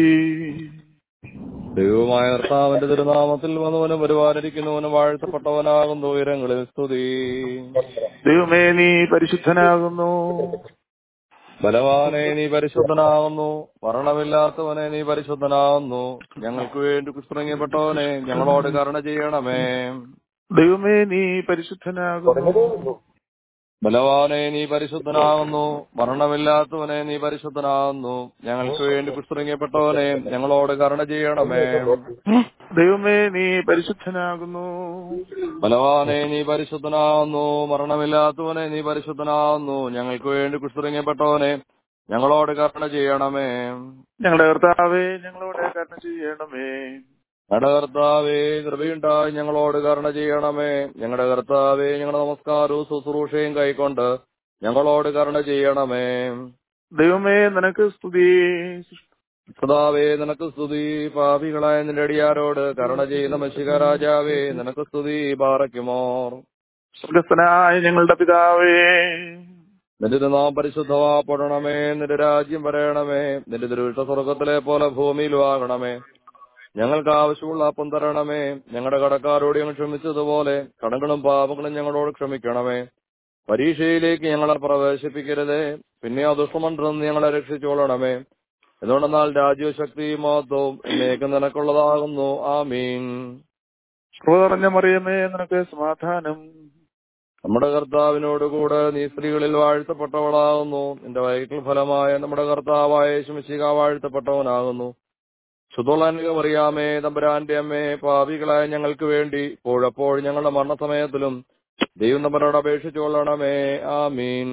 ദൈവമായ കർത്താവിന്റെ തിരുനാമത്തിൽ വന്നവനും വരുവാനിരിക്കുന്നവനും വാഴ്ത്തപ്പെട്ടവനാകുന്നു ഉയരങ്ങളിൽ സ്തുതി ദൈവമേ നീ പരിശുദ്ധനാകുന്നു ബലവാനെ നീ പരിശുദ്ധനാകുന്നു മരണമില്ലാത്തവനെ നീ പരിശുദ്ധനാകുന്നു ഞങ്ങൾക്ക് വേണ്ടി കുസ്ത്രങ്ങപ്പെട്ടവനെ ഞങ്ങളോട് കരുണ ചെയ്യണമേ ദൈവമേ നീ പരിശുദ്ധനാകുന്നു ബലവാനെ നീ പരിശുദ്ധനാകുന്നു മരണമില്ലാത്തവനെ നീ പരിശുദ്ധനാകുന്നു ഞങ്ങൾക്ക് വേണ്ടി കുസ്ത്രങ്ങപ്പെട്ടവനെ ഞങ്ങളോട് കരുണ ചെയ്യണമേ ദൈവമേ നീ പരിശുദ്ധനാകുന്നു ബലവാനെ നീ പരിശുദ്ധനാകുന്നു മരണമില്ലാത്തവനെ നീ പരിശുദ്ധനാകുന്നു ഞങ്ങൾക്ക് വേണ്ടി കുസ്തുറങ്ങപ്പെട്ടവനെ ഞങ്ങളോട് കരുണ ചെയ്യണമേ ഞങ്ങളുടെ കർത്താവേ ഞങ്ങളോട് കരുണ ചെയ്യണമേ ഞങ്ങളുടെ കർത്താവേ കൃപയുണ്ടായി ഞങ്ങളോട് കരുണ ചെയ്യണമേ ഞങ്ങളുടെ കർത്താവേ ഞങ്ങളുടെ നമസ്കാരവും ശുശ്രൂഷയും കൈക്കൊണ്ട് ഞങ്ങളോട് കരുണ ചെയ്യണമേ ദൈവമേ നിനക്ക് സ്തുതി കർത്താവേ നിനക്ക് സ്തുതി പാപികളായ നിന്റെ അടിയാരോട് കരുണ ചെയ്യുന്ന മഷിക രാജാവേ നിനക്ക് സ്തുതി പാറയ്ക്കുമോർ സ്വർഗസ്ഥനായ ഞങ്ങളുടെ പിതാവേ നിന്റെ നാം പരിശുദ്ധമാപ്പെടണമേ നിന്റെ രാജ്യം വരയണമേ നിന്റെ തിരുവിഷ്ട സ്വർഗത്തിലെ പോലെ ഭൂമിയിലും ആകണമേ ഞങ്ങൾക്ക് ആവശ്യമുള്ള അപ്പം തരണമേ ഞങ്ങളുടെ കടക്കാരോട് ഞങ്ങൾ ക്ഷമിച്ചതുപോലെ കടങ്ങളും പാപങ്ങളും ഞങ്ങളോട് ക്ഷമിക്കണമേ പരീക്ഷയിലേക്ക് ഞങ്ങളെ പ്രവേശിപ്പിക്കരുതേ പിന്നെ ആ ദുഷ്ടമന്ത്രം ഞങ്ങളെ രക്ഷിച്ചോളണമേ എന്തുകൊണ്ടെന്നാൽ രാജ്യശക്തി മഹത്വവും എന്നേക്ക് നിനക്കുള്ളതാകുന്നു ആമീൻ കൃപ നിറഞ്ഞ മറിയമേ നിനക്ക് സമാധാനം നമ്മുടെ കർത്താവിനോടുകൂടെ നീ സ്ത്രീകളിൽ വാഴ്ത്തപ്പെട്ടവളാകുന്നു നിന്റെ വയറ്റിൽ ഫലമായ നമ്മുടെ കർത്താവായ ശുമിശിക വാഴ്ത്തപ്പെട്ടവനാകുന്നു ശുദ്ധോളാനിക അറിയാമേ തമ്പുരാന്റെ അമ്മേ പാപികളായ ഞങ്ങൾക്ക് വേണ്ടി ഇപ്പോഴപ്പോൾ ഞങ്ങളുടെ മരണസമയത്തിലും ദൈവം തമ്പനോട് അപേക്ഷിച്ചുകൊള്ളണമേ ആമീൻ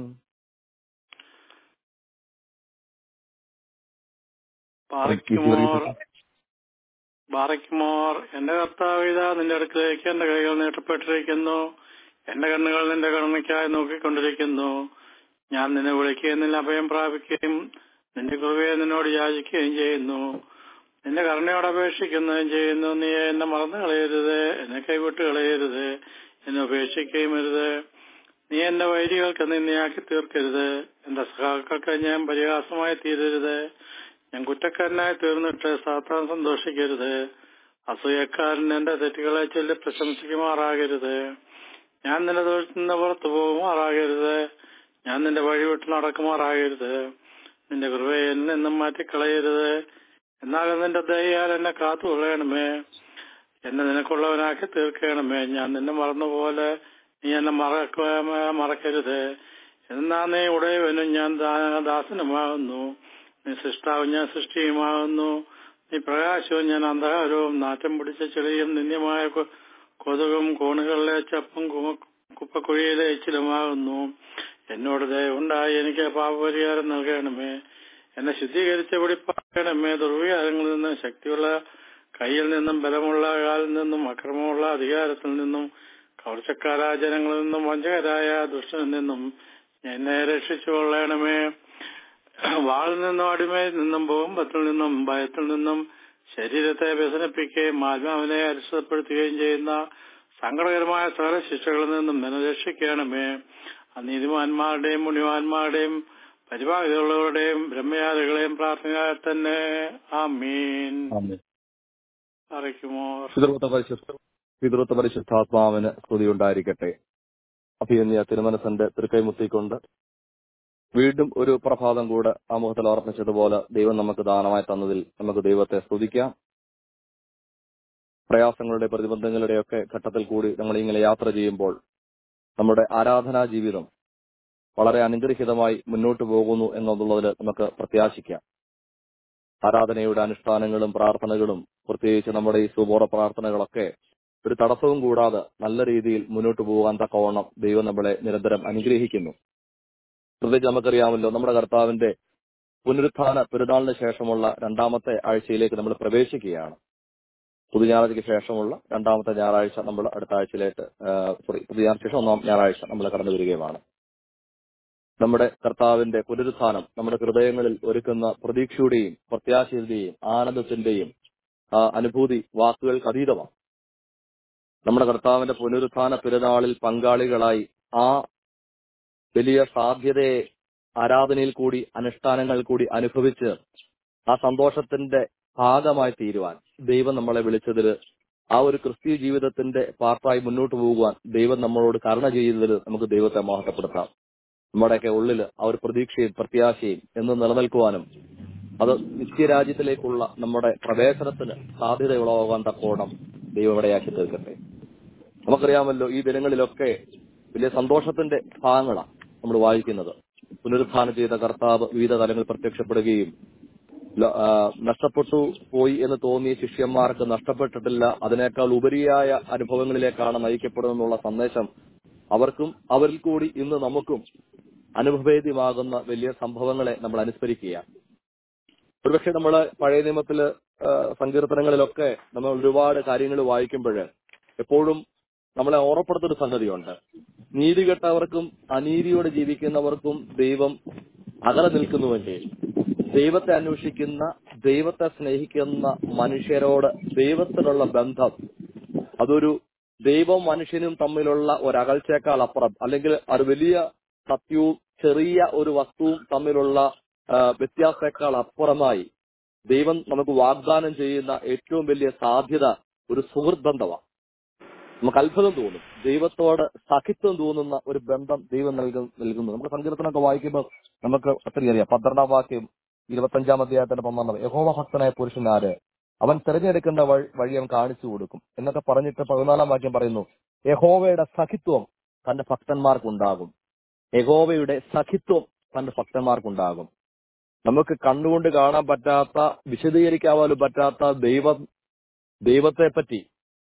ബാറയ്ക്കുമോർ ബാറയ്ക്കുമോർ എന്റെ കർത്താവിത നിന്റെ അടുക്കിലേക്ക് എന്റെ കൈകൾ നീട്ടപ്പെട്ടിരിക്കുന്നു എന്റെ കണ്ണുകൾ നിന്റെ കരുണയ്ക്കായി നോക്കിക്കൊണ്ടിരിക്കുന്നു ഞാൻ നിന്നെ വിളിക്കുകയും നിന്നെ അഭയം പ്രാപിക്കുകയും നിന്റെ കൃപയെ നിന്നോട് യാചിക്കുകയും ചെയ്യുന്നു നിന്റെ കരുണയോട് അപേക്ഷിക്കുകയും ചെയ്യുന്നു നീ എന്നെ മറന്നു കളയരുത് എന്നെ കൈവിട്ട് കളയരുത് എന്നെ ഉപേക്ഷിക്കുകയും അരുത് നീ എന്റെ വൈരികൾക്ക് നിന്നെയാക്കി തീർക്കരുത് എന്റെ സഹാക്കൾക്ക് ഞാൻ പരിഹാസമായി തീരരുത് ഞാൻ കുറ്റക്കാരനായി തീർന്നിട്ട് സാത്താൻ സന്തോഷിക്കരുത് അസൂയക്കാരൻ എന്റെ തെറ്റുകളെ ചൊല്ലി പ്രശംസിക്കുമാറാകരുത് ഞാൻ നിന്റെ തൊഴിൽ നിന്ന് പുറത്തു പോകുമാറാകരുത് ഞാൻ നിന്റെ വഴി വിട്ട് നടക്കുമാറാകരുത് നിന്റെ കൃപയെ എന്നും മാറ്റിക്കളയരുത് എന്നാലും നിന്റെ ദയാൽ എന്നെ കാത്തുകൊള്ളണമേ എന്നെ നിനക്കുള്ളവനാക്കി തീർക്കണമേ ഞാൻ നിന്നെ മറന്നുപോലെ നീ എന്നെ മറക്ക മറക്കരുത് എന്നാ നീ ഉടയവനും ഞാൻ ദാ- ദാസനുമാകുന്നു നീ സൃഷ്ടാവും ഞാൻ സൃഷ്ടിയുമാകുന്നു നീ പ്രകാശവും ഞാൻ അന്ധകാരവും നാറ്റം പിടിച്ച ചെളിയും നിന്ദ്യമായ കൊ- കൊതുകും കോണുകളിലെ ചപ്പും കുമ- കുപ്പക്കുഴിയിലെ എച്ചിലുമാകുന്നു എന്നോട് ദയവുണ്ടായി എനിക്ക് പാപപരിഹാരം നൽകണമേ എന്നെ ശുദ്ധീകരിച്ച് പിടിപ്പാക്കണമേ ദുർവികാരങ്ങളിൽ നിന്ന് ശക്തിയുള്ള കയ്യിൽ നിന്നും ബലമുള്ള കാലിൽ നിന്നും അക്രമമുള്ള അധികാരത്തിൽ നിന്നും കവർച്ചക്കാരായ ജനങ്ങളിൽ നിന്നും വഞ്ചകരായ ദുഷ്ടനിൽ നിന്നും എന്നെ രക്ഷിച്ചു കൊള്ളണമേ വാളിൽ നിന്നും അടിമയിൽ നിന്നും ഭൂകമ്പത്തിൽ നിന്നും ഭയത്തിൽ നിന്നും ശരീരത്തെ വ്യസനിപ്പിക്കുകയും ആത്മാവിനെ അരിഷ്ടപ്പെടുത്തുകയും ചെയ്യുന്ന സങ്കടകരമായ സകല ശിക്ഷകളിൽ നിന്നും എന്നെ രക്ഷിക്കണമേ നീതിമാന്മാരുടെയും മുനിമാന്മാരുടെയും പരിപാടികളുടെയും ബ്രഹ്മയാദികളെയും പ്രാർത്ഥനയാൽ തന്നെ ആമീൻ ആമേൻ. അറിയിക്കുമോ പിതൃത്വ പരിശുദ്ധ പിതൃത്വ പരിശുദ്ധാത്മാവിന് സ്തുതി ഉണ്ടായിരിക്കട്ടെ അഭിയന്യ തിരുമനസന്റെ തൃക്കൈമുത്തിക്കൊണ്ട് വീണ്ടും ഒരു പ്രഭാതം കൂടെ ആമുഖത്തിൽ ഓർമ്മിച്ചതുപോലെ ദൈവം നമുക്ക് ദാനമായി തന്നതിൽ നമുക്ക് ദൈവത്തെ സ്തുതിക്കാം പ്രയാസങ്ങളുടെ പ്രതിബന്ധങ്ങളുടെയൊക്കെ ഘട്ടത്തിൽ കൂടി നമ്മൾ ഇങ്ങനെ യാത്ര ചെയ്യുമ്പോൾ നമ്മുടെ ആരാധനാ ജീവിതം വളരെ അനുഗ്രഹീതമായി മുന്നോട്ട് പോകുന്നു എന്നുള്ളതിൽ നമുക്ക് പ്രത്യാശിക്കാം ആരാധനയുടെ അനുഷ്ഠാനങ്ങളും പ്രാർത്ഥനകളും പ്രത്യേകിച്ച് നമ്മുടെ ഈ സുബോധ പ്രാർത്ഥനകളൊക്കെ ഒരു തടസ്സവും കൂടാതെ നല്ല രീതിയിൽ മുന്നോട്ട് പോകാൻ തക്കവണ്ണം ദൈവം നമ്മളെ നിരന്തരം അനുഗ്രഹിക്കുന്നു പ്രത്യേകിച്ച് നമുക്കറിയാമല്ലോ നമ്മുടെ കർത്താവിന്റെ പുനരുത്ഥാന പെരുന്നാളിന് ശേഷമുള്ള രണ്ടാമത്തെ ആഴ്ചയിലേക്ക് നമ്മൾ പ്രവേശിക്കുകയാണ് പുതുഞായറാഴ്ചയ്ക്ക് ശേഷമുള്ള രണ്ടാമത്തെ ഞായറാഴ്ച നമ്മൾ അടുത്ത ആഴ്ചയിലേക്ക് സോറി പുതുഞായറാഴ്ച ശേഷം ഒന്നാം ഞായറാഴ്ച നമ്മൾ കടന്നു വരികയുമാണ് നമ്മുടെ കർത്താവിന്റെ പുനരുത്ഥാനം നമ്മുടെ ഹൃദയങ്ങളിൽ ഒരുക്കുന്ന പ്രതീക്ഷയുടെയും പ്രത്യാശയുടെയും ആനന്ദത്തിന്റെയും ആ അനുഭൂതി വാക്കുകൾക്ക് അതീതമാണ് നമ്മുടെ കർത്താവിന്റെ പുനരുത്ഥാന പെരുന്നാളിൽ പങ്കാളികളായി ആ വലിയ സാധ്യതയെ ആരാധനയിൽ കൂടി അനുഷ്ഠാനങ്ങൾ കൂടി അനുഭവിച്ച് ആ സന്തോഷത്തിന്റെ ഭാഗമായി തീരുവാൻ ദൈവം നമ്മളെ വിളിച്ചതിൽ ആ ഒരു ക്രിസ്തീയ ജീവിതത്തിന്റെ പാർട്ടായി മുന്നോട്ട് പോകുവാൻ ദൈവം നമ്മളോട് കരുണ ചെയ്തതിൽ നമുക്ക് ദൈവത്തെ മഹത്വപ്പെടുത്താം നമ്മുടെയൊക്കെ ഉള്ളിൽ ആ ഒരു പ്രതീക്ഷയും പ്രത്യാശയും എന്ന് നിലനിൽക്കുവാനും അത് നിത്യരാജ്യത്തിലേക്കുള്ള നമ്മുടെ പ്രവേശനത്തിന് സാധ്യത ഉളവാകാൻ തക്കോണം ദൈവം ഇടയാക്കി തീർക്കട്ടെ നമുക്കറിയാമല്ലോ ഈ ദിനങ്ങളിലൊക്കെ വലിയ സന്തോഷത്തിന്റെ ഭാഗങ്ങളാണ് നമ്മൾ വായിക്കുന്നത് പുനരുത്ഥാനം ചെയ്ത കർത്താവ് വിവിധ തലങ്ങളിൽ പ്രത്യക്ഷപ്പെടുകയും ല- ആ, നഷ്ടപ്പെട്ടു പോയി എന്ന് തോന്നിയ ശിഷ്യന്മാർക്ക് നഷ്ടപ്പെട്ടിട്ടില്ല അതിനേക്കാൾ ഉപരിയായ അനുഭവങ്ങളിലേക്കാണ് നയിക്കപ്പെടുന്നുള്ള സന്ദേശം അവർക്കും അവരിൽ കൂടി ഇന്ന് നമുക്കും അനുഭവേദ്യമാകുന്ന വലിയ സംഭവങ്ങളെ നമ്മൾ അനുസ്മരിക്കുകയാണ് ഒരുപക്ഷെ നമ്മൾ പഴയ നിയമത്തില് ആ, സങ്കീർത്തനങ്ങളിലൊക്കെ നമ്മൾ ഒരുപാട് കാര്യങ്ങൾ വായിക്കുമ്പോൾ എപ്പോഴും നമ്മളെ ഓർമ്മപ്പെടുത്തുന്ന ഒരു സംഗതിയുണ്ട് നീതികെട്ടവർക്കും അനീതിയോടെ ജീവിക്കുന്നവർക്കും ദൈവം അകലെ നിൽക്കുന്നുവെങ്കിൽ ദൈവത്തെ അന്വേഷിക്കുന്ന ദൈവത്തെ സ്നേഹിക്കുന്ന മനുഷ്യരോട് ദൈവത്തിനുള്ള ബന്ധം അതൊരു ദൈവവും മനുഷ്യനും തമ്മിലുള്ള ഒരു അകൽച്ചയേക്കാൾ അപ്പുറം അല്ലെങ്കിൽ അത് വലിയ സത്യവും ചെറിയ ഒരു വസ്തുവും തമ്മിലുള്ള ആ, വ്യത്യാസത്തേക്കാൾ അപ്പുറമായി ദൈവം നമുക്ക് വാഗ്ദാനം ചെയ്യുന്ന ഏറ്റവും വലിയ സാധ്യത ഒരു സുഹൃത്ത് ബന്ധമാണ് നമുക്ക് അത്ഭുതം തോന്നും ദൈവത്തോട് സഖിത്വം തോന്നുന്ന ഒരു ബന്ധം ദൈവം നൽകും നൽകുന്നു നമ്മുടെ സങ്കീർത്തനമൊക്കെ വായിക്കുമ്പോൾ നമുക്ക് ഒത്തിരി അറിയാം പന്ത്രണ്ടാം വാക്യം ഇരുപത്തഞ്ചാം അധ്യായത്തിന്റെ പന്ത്രണ്ടാം യഹോവ ഭക്തനായ പുരുഷനാര് അവൻ തിരഞ്ഞെടുക്കേണ്ട വഴി വഴി അവൻ കാണിച്ചു കൊടുക്കും എന്നൊക്കെ പറഞ്ഞിട്ട് പതിനാലാം വാക്യം പറയുന്നു യഹോവയുടെ സഖിത്വം തന്റെ ഭക്തന്മാർക്കുണ്ടാകും യഹോവയുടെ സഖിത്വം തന്റെ ഭക്തന്മാർക്കുണ്ടാകും നമുക്ക് കണ്ണുകൊണ്ട് കാണാൻ പറ്റാത്ത വിശദീകരിക്കാവാനും പറ്റാത്ത ദൈവം ദൈവത്തെ പറ്റി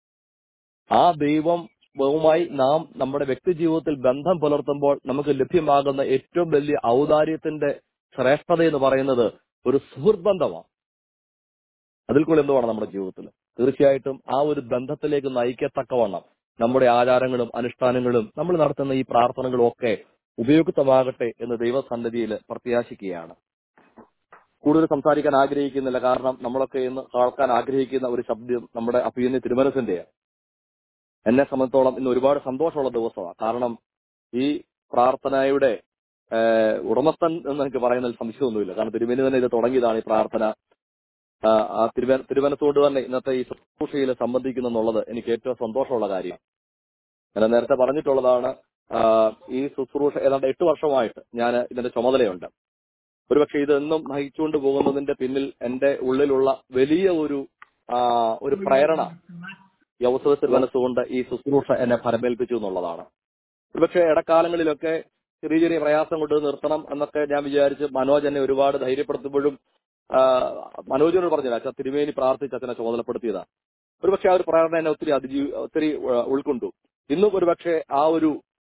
ആ ദൈവവുമായി നാം നമ്മുടെ വ്യക്തി ജീവിതത്തിൽ ബന്ധം പുലർത്തുമ്പോൾ നമുക്ക് ലഭ്യമാകുന്ന ഏറ്റവും വലിയ ഔദാര്യത്തിന്റെ ശ്രേഷ്ഠത എന്ന് പറയുന്നത് ഒരു സുഹൃത്ത് ബന്ധമാണ് അതിൽ കൂടെ എന്തുവാണ് നമ്മുടെ ജീവിതത്തിൽ തീർച്ചയായിട്ടും ആ ഒരു ബന്ധത്തിലേക്ക് നയിക്കത്തക്കവണ്ണം നമ്മുടെ ആചാരങ്ങളും അനുഷ്ഠാനങ്ങളും നമ്മൾ നടത്തുന്ന ഈ പ്രാർത്ഥനകളും ഒക്കെ ഉപയുക്തമാകട്ടെ എന്ന് ദൈവസന്നിധിയിൽ പ്രത്യാശിക്കുകയാണ് കൂടുതൽ സംസാരിക്കാൻ ആഗ്രഹിക്കുന്നില്ല കാരണം നമ്മളൊക്കെ ഇന്ന് കേൾക്കാൻ ആഗ്രഹിക്കുന്ന ഒരു ശബ്ദം നമ്മുടെ അഭിയന്യ തിരുമനസിന്റെയാണ് എന്നെ സംബന്ധിച്ചോളം ഇന്ന് ഒരുപാട് സന്തോഷമുള്ള ദിവസമാണ് കാരണം ഈ പ്രാർത്ഥനയുടെ ഏഹ്, ഉടമസ്ഥൻ എന്ന് എനിക്ക് പറയുന്നതിൽ സംശയമൊന്നുമില്ല കാരണം തിരുമേനി തന്നെ ഇത് തുടങ്ങിയതാണ് ഈ പ്രാർത്ഥന ആ, ആ തിരുവന തിരുവനന്തോട് തന്നെ ഇന്നത്തെ ഈ ശുശ്രൂഷയിൽ സംബന്ധിക്കുന്നു എന്നുള്ളത് എനിക്ക് ഏറ്റവും സന്തോഷമുള്ള കാര്യം ഞാൻ നേരത്തെ പറഞ്ഞിട്ടുള്ളതാണ് ആ, ഈ ശുശ്രൂഷ ഏതാണ്ട് എട്ട് വർഷമായിട്ട് ഞാൻ ഇതിന്റെ ചുമതലയുണ്ട് ഒരുപക്ഷെ ഇതെന്നും നയിച്ചുകൊണ്ട് പോകുന്നതിന്റെ പിന്നിൽ എന്റെ ഉള്ളിലുള്ള വലിയ ഒരു ആ, ഒരു പ്രേരണ ഈ അവസരത്തിൽ മനസ്സുകൊണ്ട് ഈ ശുശ്രൂഷ എന്നെ ഫലമേൽപ്പിച്ചു എന്നുള്ളതാണ് ഒരുപക്ഷെ ഇടക്കാലങ്ങളിലൊക്കെ ചെറിയ ചെറിയ പ്രയാസം കൊണ്ട് നിർത്തണം എന്നൊക്കെ ഞാൻ വിചാരിച്ച് മനോജ് എന്നെ ഒരുപാട് ധൈര്യപ്പെടുത്തുമ്പോഴും ആ, മനോജിനോട് പറഞ്ഞില്ല അച്ഛൻ തിരുമേനി പ്രാർത്ഥിച്ച് അച്ഛനെ ചുമതലപ്പെടുത്തിയതാ ഒരുപക്ഷെ ആ ഒരു പ്രേരണ എന്നെ ഒത്തിരി അതിജീവി ഒത്തിരി ആ, ഉൾക്കൊണ്ടു ഇന്നും ഒരുപക്ഷെ ആ ഒരു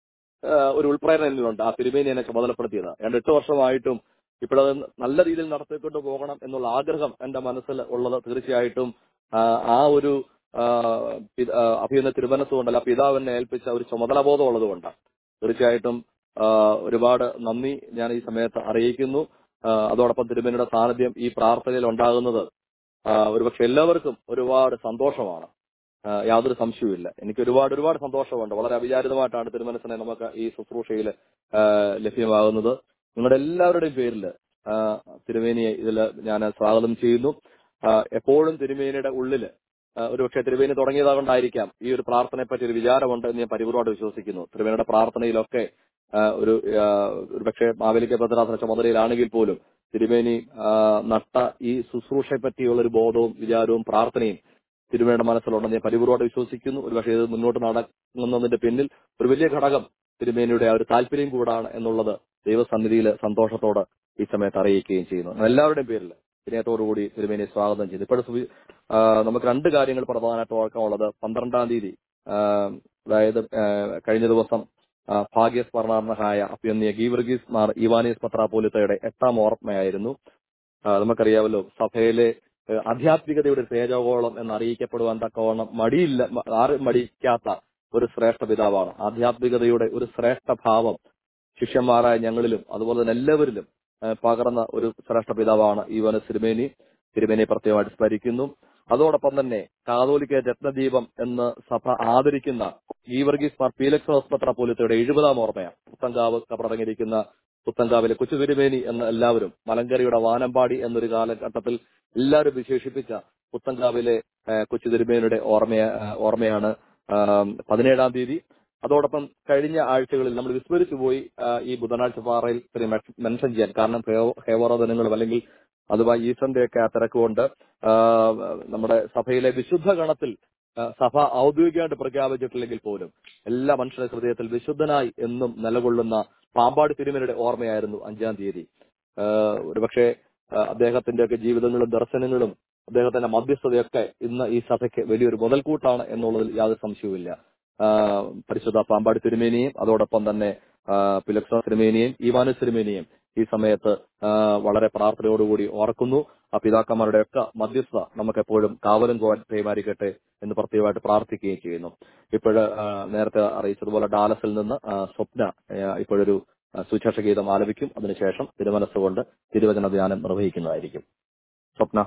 ആ, ഒരു ഉൾപ്രേരണ എന്നിലുണ്ട് ആ തിരുമേനി എന്നെ ചുമതലപ്പെടുത്തിയത് രണ്ട് എട്ട് വർഷമായിട്ടും ഇപ്പോഴത് നല്ല രീതിയിൽ നടത്തിക്കൊണ്ട് പോകണം എന്നുള്ള ആഗ്രഹം എന്റെ മനസ്സിൽ ഉള്ളത് തീർച്ചയായിട്ടും ആ, ആ ഒരു ആ, പി- ആ, അഭിയുന്ന തിരുമനസ്സുകൊണ്ടല്ല പിതാവിനെ ഏൽപ്പിച്ച ഒരു ചുമതലബോധം ഉള്ളത് കൊണ്ടാണ് തീർച്ചയായിട്ടും ആ, ഒരുപാട് നന്ദി ഞാൻ ഈ സമയത്ത് അറിയിക്കുന്നു ആ, അതോടൊപ്പം തിരുമേനിയുടെ സാന്നിധ്യം ഈ പ്രാർത്ഥനയിൽ ഉണ്ടാകുന്നത് ആ, ഒരുപക്ഷെ എല്ലാവർക്കും ഒരുപാട് സന്തോഷമാണ് ആ, യാതൊരു സംശയവുമില്ല എനിക്ക് ഒരുപാട് ഒരുപാട് സന്തോഷമുണ്ട് വളരെ അവിചാരിതമായിട്ടാണ് തിരുമനസിനെ നമുക്ക് ഈ ശുശ്രൂഷയിൽ ലഭ്യമാകുന്നത് നിങ്ങളുടെ എല്ലാവരുടെയും പേരിൽ തിരുമേനിയെ ഇതിൽ ഞാൻ സ്വാഗതം ചെയ്യുന്നു ആ, എപ്പോഴും തിരുമേനിയുടെ ഉള്ളില് ആ, ഒരുപക്ഷെ തിരുമേനി തുടങ്ങിയതുകൊണ്ടായിരിക്കാം ഈ ഒരു പ്രാർത്ഥനയെ പറ്റി ഒരു വിചാരമുണ്ട് എന്ന് ഞാൻ പരിപൂർണ്ണമായിട്ട് വിശ്വസിക്കുന്നു തിരുമേനിയുടെ പ്രാർത്ഥനയിലൊക്കെ ആ, ഒരു ആ, ഒരുപക്ഷെ മാവേലിക്ക ഭദ്രാസന ചുമതലയിലാണെങ്കിൽ പോലും തിരുമേനി ആ, നട്ട ഈ ശുശ്രൂഷയെ പറ്റിയുള്ള ഒരു ബോധവും വിചാരവും പ്രാർത്ഥനയും തിരുമേനിയുടെ മനസ്സിലുണ്ടെന്ന് ഞാൻ പരിപൂർവ്വമായിട്ട് വിശ്വസിക്കുന്നു ഒരുപക്ഷെ ഇത് മുന്നോട്ട് നടക്കുന്നതിന്റെ പിന്നിൽ ഒരു വലിയ ഘടകം തിരുമേനിയുടെ ആ ഒരു താല്പര്യം കൂടാണ് എന്നുള്ളത് ദൈവസന്നിധിയിൽ സന്തോഷത്തോടെ ഈ സമയത്ത് അറിയിക്കുകയും ചെയ്യുന്നു എല്ലാവരുടെയും പേരിൽ വിനയത്തോടുകൂടി തിരുമേനിയെ സ്വാഗതം ചെയ്യുന്നു ഇപ്പോഴും സുവി- ആ, നമുക്ക് രണ്ട് കാര്യങ്ങൾ പ്രധാനമായിട്ട് ഓർക്കാനുള്ളത് പന്ത്രണ്ടാം തീയതി ആ, അതായത് ആ, കഴിഞ്ഞ ദിവസം ആ, ഭാഗ്യസ്മരണാർഹമായ അഭ്യന്യ ഗീവർഗീസ് മാർ ഇവാനീസ് പത്രാപോലിത്തയുടെ എട്ടാം ഓർമ്മയായിരുന്നു ആ, നമുക്കറിയാമല്ലോ സഭയിലെ ഏഹ്, ആധ്യാത്മികതയുടെ ഒരു തേജോഗോളം എന്ന് അറിയിക്കപ്പെടുവാൻ തക്കവണ്ണം മടിയില്ല മ- ആരും മടിക്കാത്ത ഒരു ശ്രേഷ്ഠ പിതാവാണ് ആധ്യാത്മികതയുടെ ഒരു ശ്രേഷ്ഠ ഭാവം ശിഷ്യന്മാരായ ഞങ്ങളിലും അതുപോലെ തന്നെ എല്ലാവരിലും ഏഹ്, പകർന്ന ഒരു ശ്രേഷ്ഠ പിതാവാണ് ഈവന സിരുമേനി തിരുമേനിയെ പ്രത്യേകമായിട്ട് സ്മരിക്കുന്നു അതോടൊപ്പം തന്നെ കാതോലിക്ക രത്നദീപം എന്ന് സഭ ആദരിക്കുന്ന ഗീവർഗീസ് മാർ പീലക്സ് ഹോസ്പത്ര പോലീസയുടെ എഴുപതാം ഓർമ്മയാണ് പുത്തങ്കാവ് കബറടങ്ങിയിരിക്കുന്ന പുത്തങ്കാവിലെ കൊച്ചു തിരുമേനി എന്ന എല്ലാവരും മലങ്കരയുടെ വാനമ്പാടി എന്നൊരു കാലഘട്ടത്തിൽ എല്ലാവരും വിശേഷിപ്പിച്ച പുത്തങ്കാവിലെ ഏഹ്, കൊച്ചു തിരുമേനിയുടെ ഓർമ്മ ഓർമ്മയാണ് ആം, പതിനേഴാം തീയതി അതോടൊപ്പം കഴിഞ്ഞ ആഴ്ചകളിൽ നമ്മൾ വിസ്മരിച്ചു പോയി ആ, ഈ ബുധനാഴ്ച പാറയിൽ ഇത്തിരി മെൻ- മെൻഷൻ ചെയ്യാൻ കാരണം ഹേവ- ഹേവറ ദിനങ്ങളും അല്ലെങ്കിൽ അഥവാ ഈസ്റ്ററിന്റെ ഒക്കെ ആ തിരക്കുകൊണ്ട് ആ, നമ്മുടെ സഭയിലെ വിശുദ്ധ ഗണത്തിൽ ആ, സഭ ഔദ്യോഗികമായിട്ട് പ്രഖ്യാപിച്ചിട്ടില്ലെങ്കിൽ പോലും എല്ലാ മനുഷ്യരുടെ ഹൃദയത്തിൽ വിശുദ്ധനായി എന്നും നിലകൊള്ളുന്ന പാമ്പാടി തിരുമേനിയുടെ ഓർമ്മയായിരുന്നു അഞ്ചാം തീയതി ആ, ഒരുപക്ഷെ ആ, അദ്ദേഹത്തിന്റെ ഒക്കെ ജീവിതങ്ങളും ദർശനങ്ങളും അദ്ദേഹത്തിന്റെ മധ്യസ്ഥതയൊക്കെ ഇന്ന് ഈ സഭയ്ക്ക് വലിയൊരു മുതൽക്കൂട്ടാണ് എന്നുള്ളതിൽ യാതൊരു സംശയവുമില്ല ആ, പരിശുദ്ധ പാമ്പാടി തിരുമേനിയും അതോടൊപ്പം തന്നെ ആ, പിലക്സ തിരുമേനിയും ഈവാനു തിരുമേനിയും ഈ സമയത്ത് ആ, വളരെ പ്രാർത്ഥനയോടുകൂടി ഓർക്കുന്നു ആ പിതാക്കന്മാരുടെ ഒക്കെ മധ്യസ്ഥത നമുക്ക് എപ്പോഴും കാവലും കോൻ കൈമാറിക്കട്ടെ എന്ന് പ്രത്യേകമായിട്ട് പ്രാർത്ഥിക്കുകയും ചെയ്യുന്നു ഇപ്പോഴ് നേരത്തെ അറിയിച്ചതുപോലെ ഡാലസിൽ നിന്ന് ആ, സ്വപ്ന ആ, ഇപ്പോഴൊരു ആ, സുവിശേഷ ഗീതം ആലപിക്കും അതിനുശേഷം തിരുമനസ്സുകൊണ്ട് തിരുവചന ധ്യാനം നിർവഹിക്കുന്നതായിരിക്കും സ്വപ്ന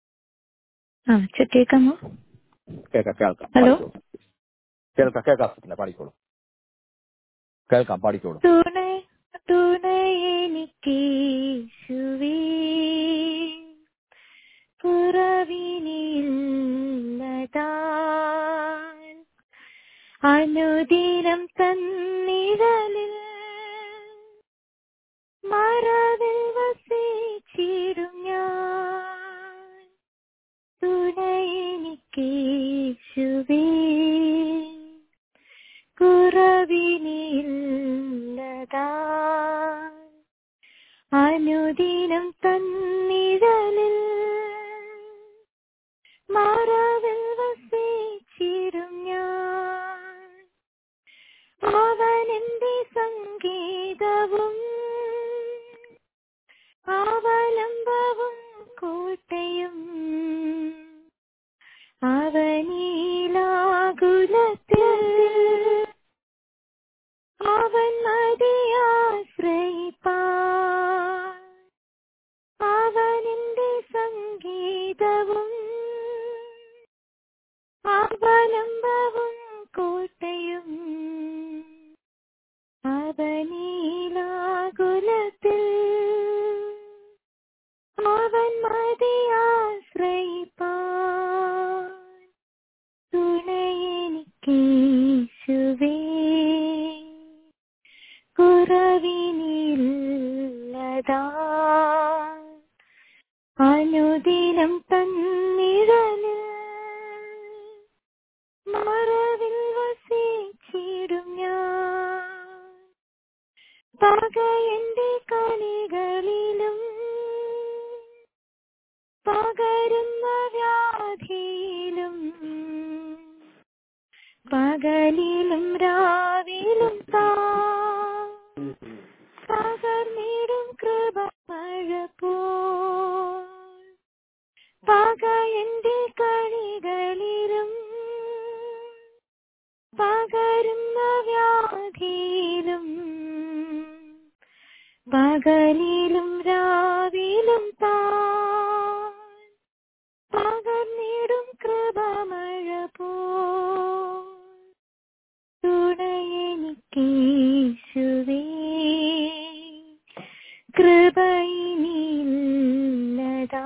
ആ ചെ- കേൾക്കാമോ കേൾക്കാം കേൾക്കാം ഹലോ. പാടിക്കോളൂ. കേൾക്കാം കേൾക്കാം സ്വപ്ന പാടിക്കോളൂ കേൾക്കാം പാടിക്കോളൂ തുണை തുണയെനിക്കേശുവേ കുറവിനില്ലതാൻ അനുദിനം തന്നിഴലിൽ മറവിൽ വസിച്ചിടും ഞാൻ തുണയെനിക്കേശുവേ കുറവിനില്ലതാ അനുദിനം തന്നിഴലിൽ മറവിൽ വസിച്ചിടും ഞാൻ അവനെന്റെ സംഗീതവും അവലംബവും കോട്ടയും അവനീലാകുലത്തിൽ അവൻ മതിയാശ്രയിപ്പാൻ അവനെന്റെ സംഗീതവും അവലംബവും കോട്ടയും അവനീലാകുലത്തിൽ അവൻ മതിയാശ്രയിപ്പാൻ തുണയെനിക്കേശുവേ കുറവിനില്ലതാ അനുദിനം തന്നിഴലിൽ പകലിലും രാവിലും താ പകർന്നിടും കൃപ മഴ പോ പക എന്റെ കളികളിലും പകരുന്ന വ്യാധിയിലും പകലിലും രാവിലും താ പകർന്നിടും കൃപ മഴ പോ തുണയെനിക്കേശുവേ കൃപയിനില്ലതാ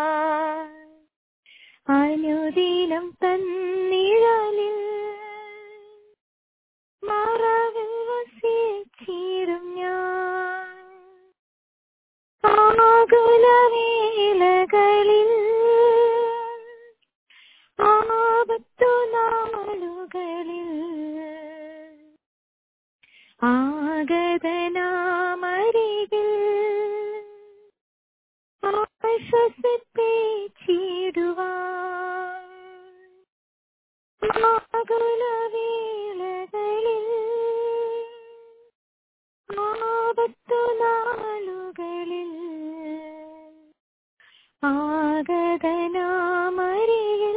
അനുദിനം തന്നിഴലിൽ മറവിൽ വസിച്ചിടും ഞാൻ ആകുലവേളകളിൽ ആപത്തു നാളുകളിൽ ആഗതനാമരികിൽ ആശ്വസിപ്പിച്ചിടുവാൻ ആകുലവേളകളിൽ ആപത്തു നാളുകളിൽ ആഗതനാമരികിൽ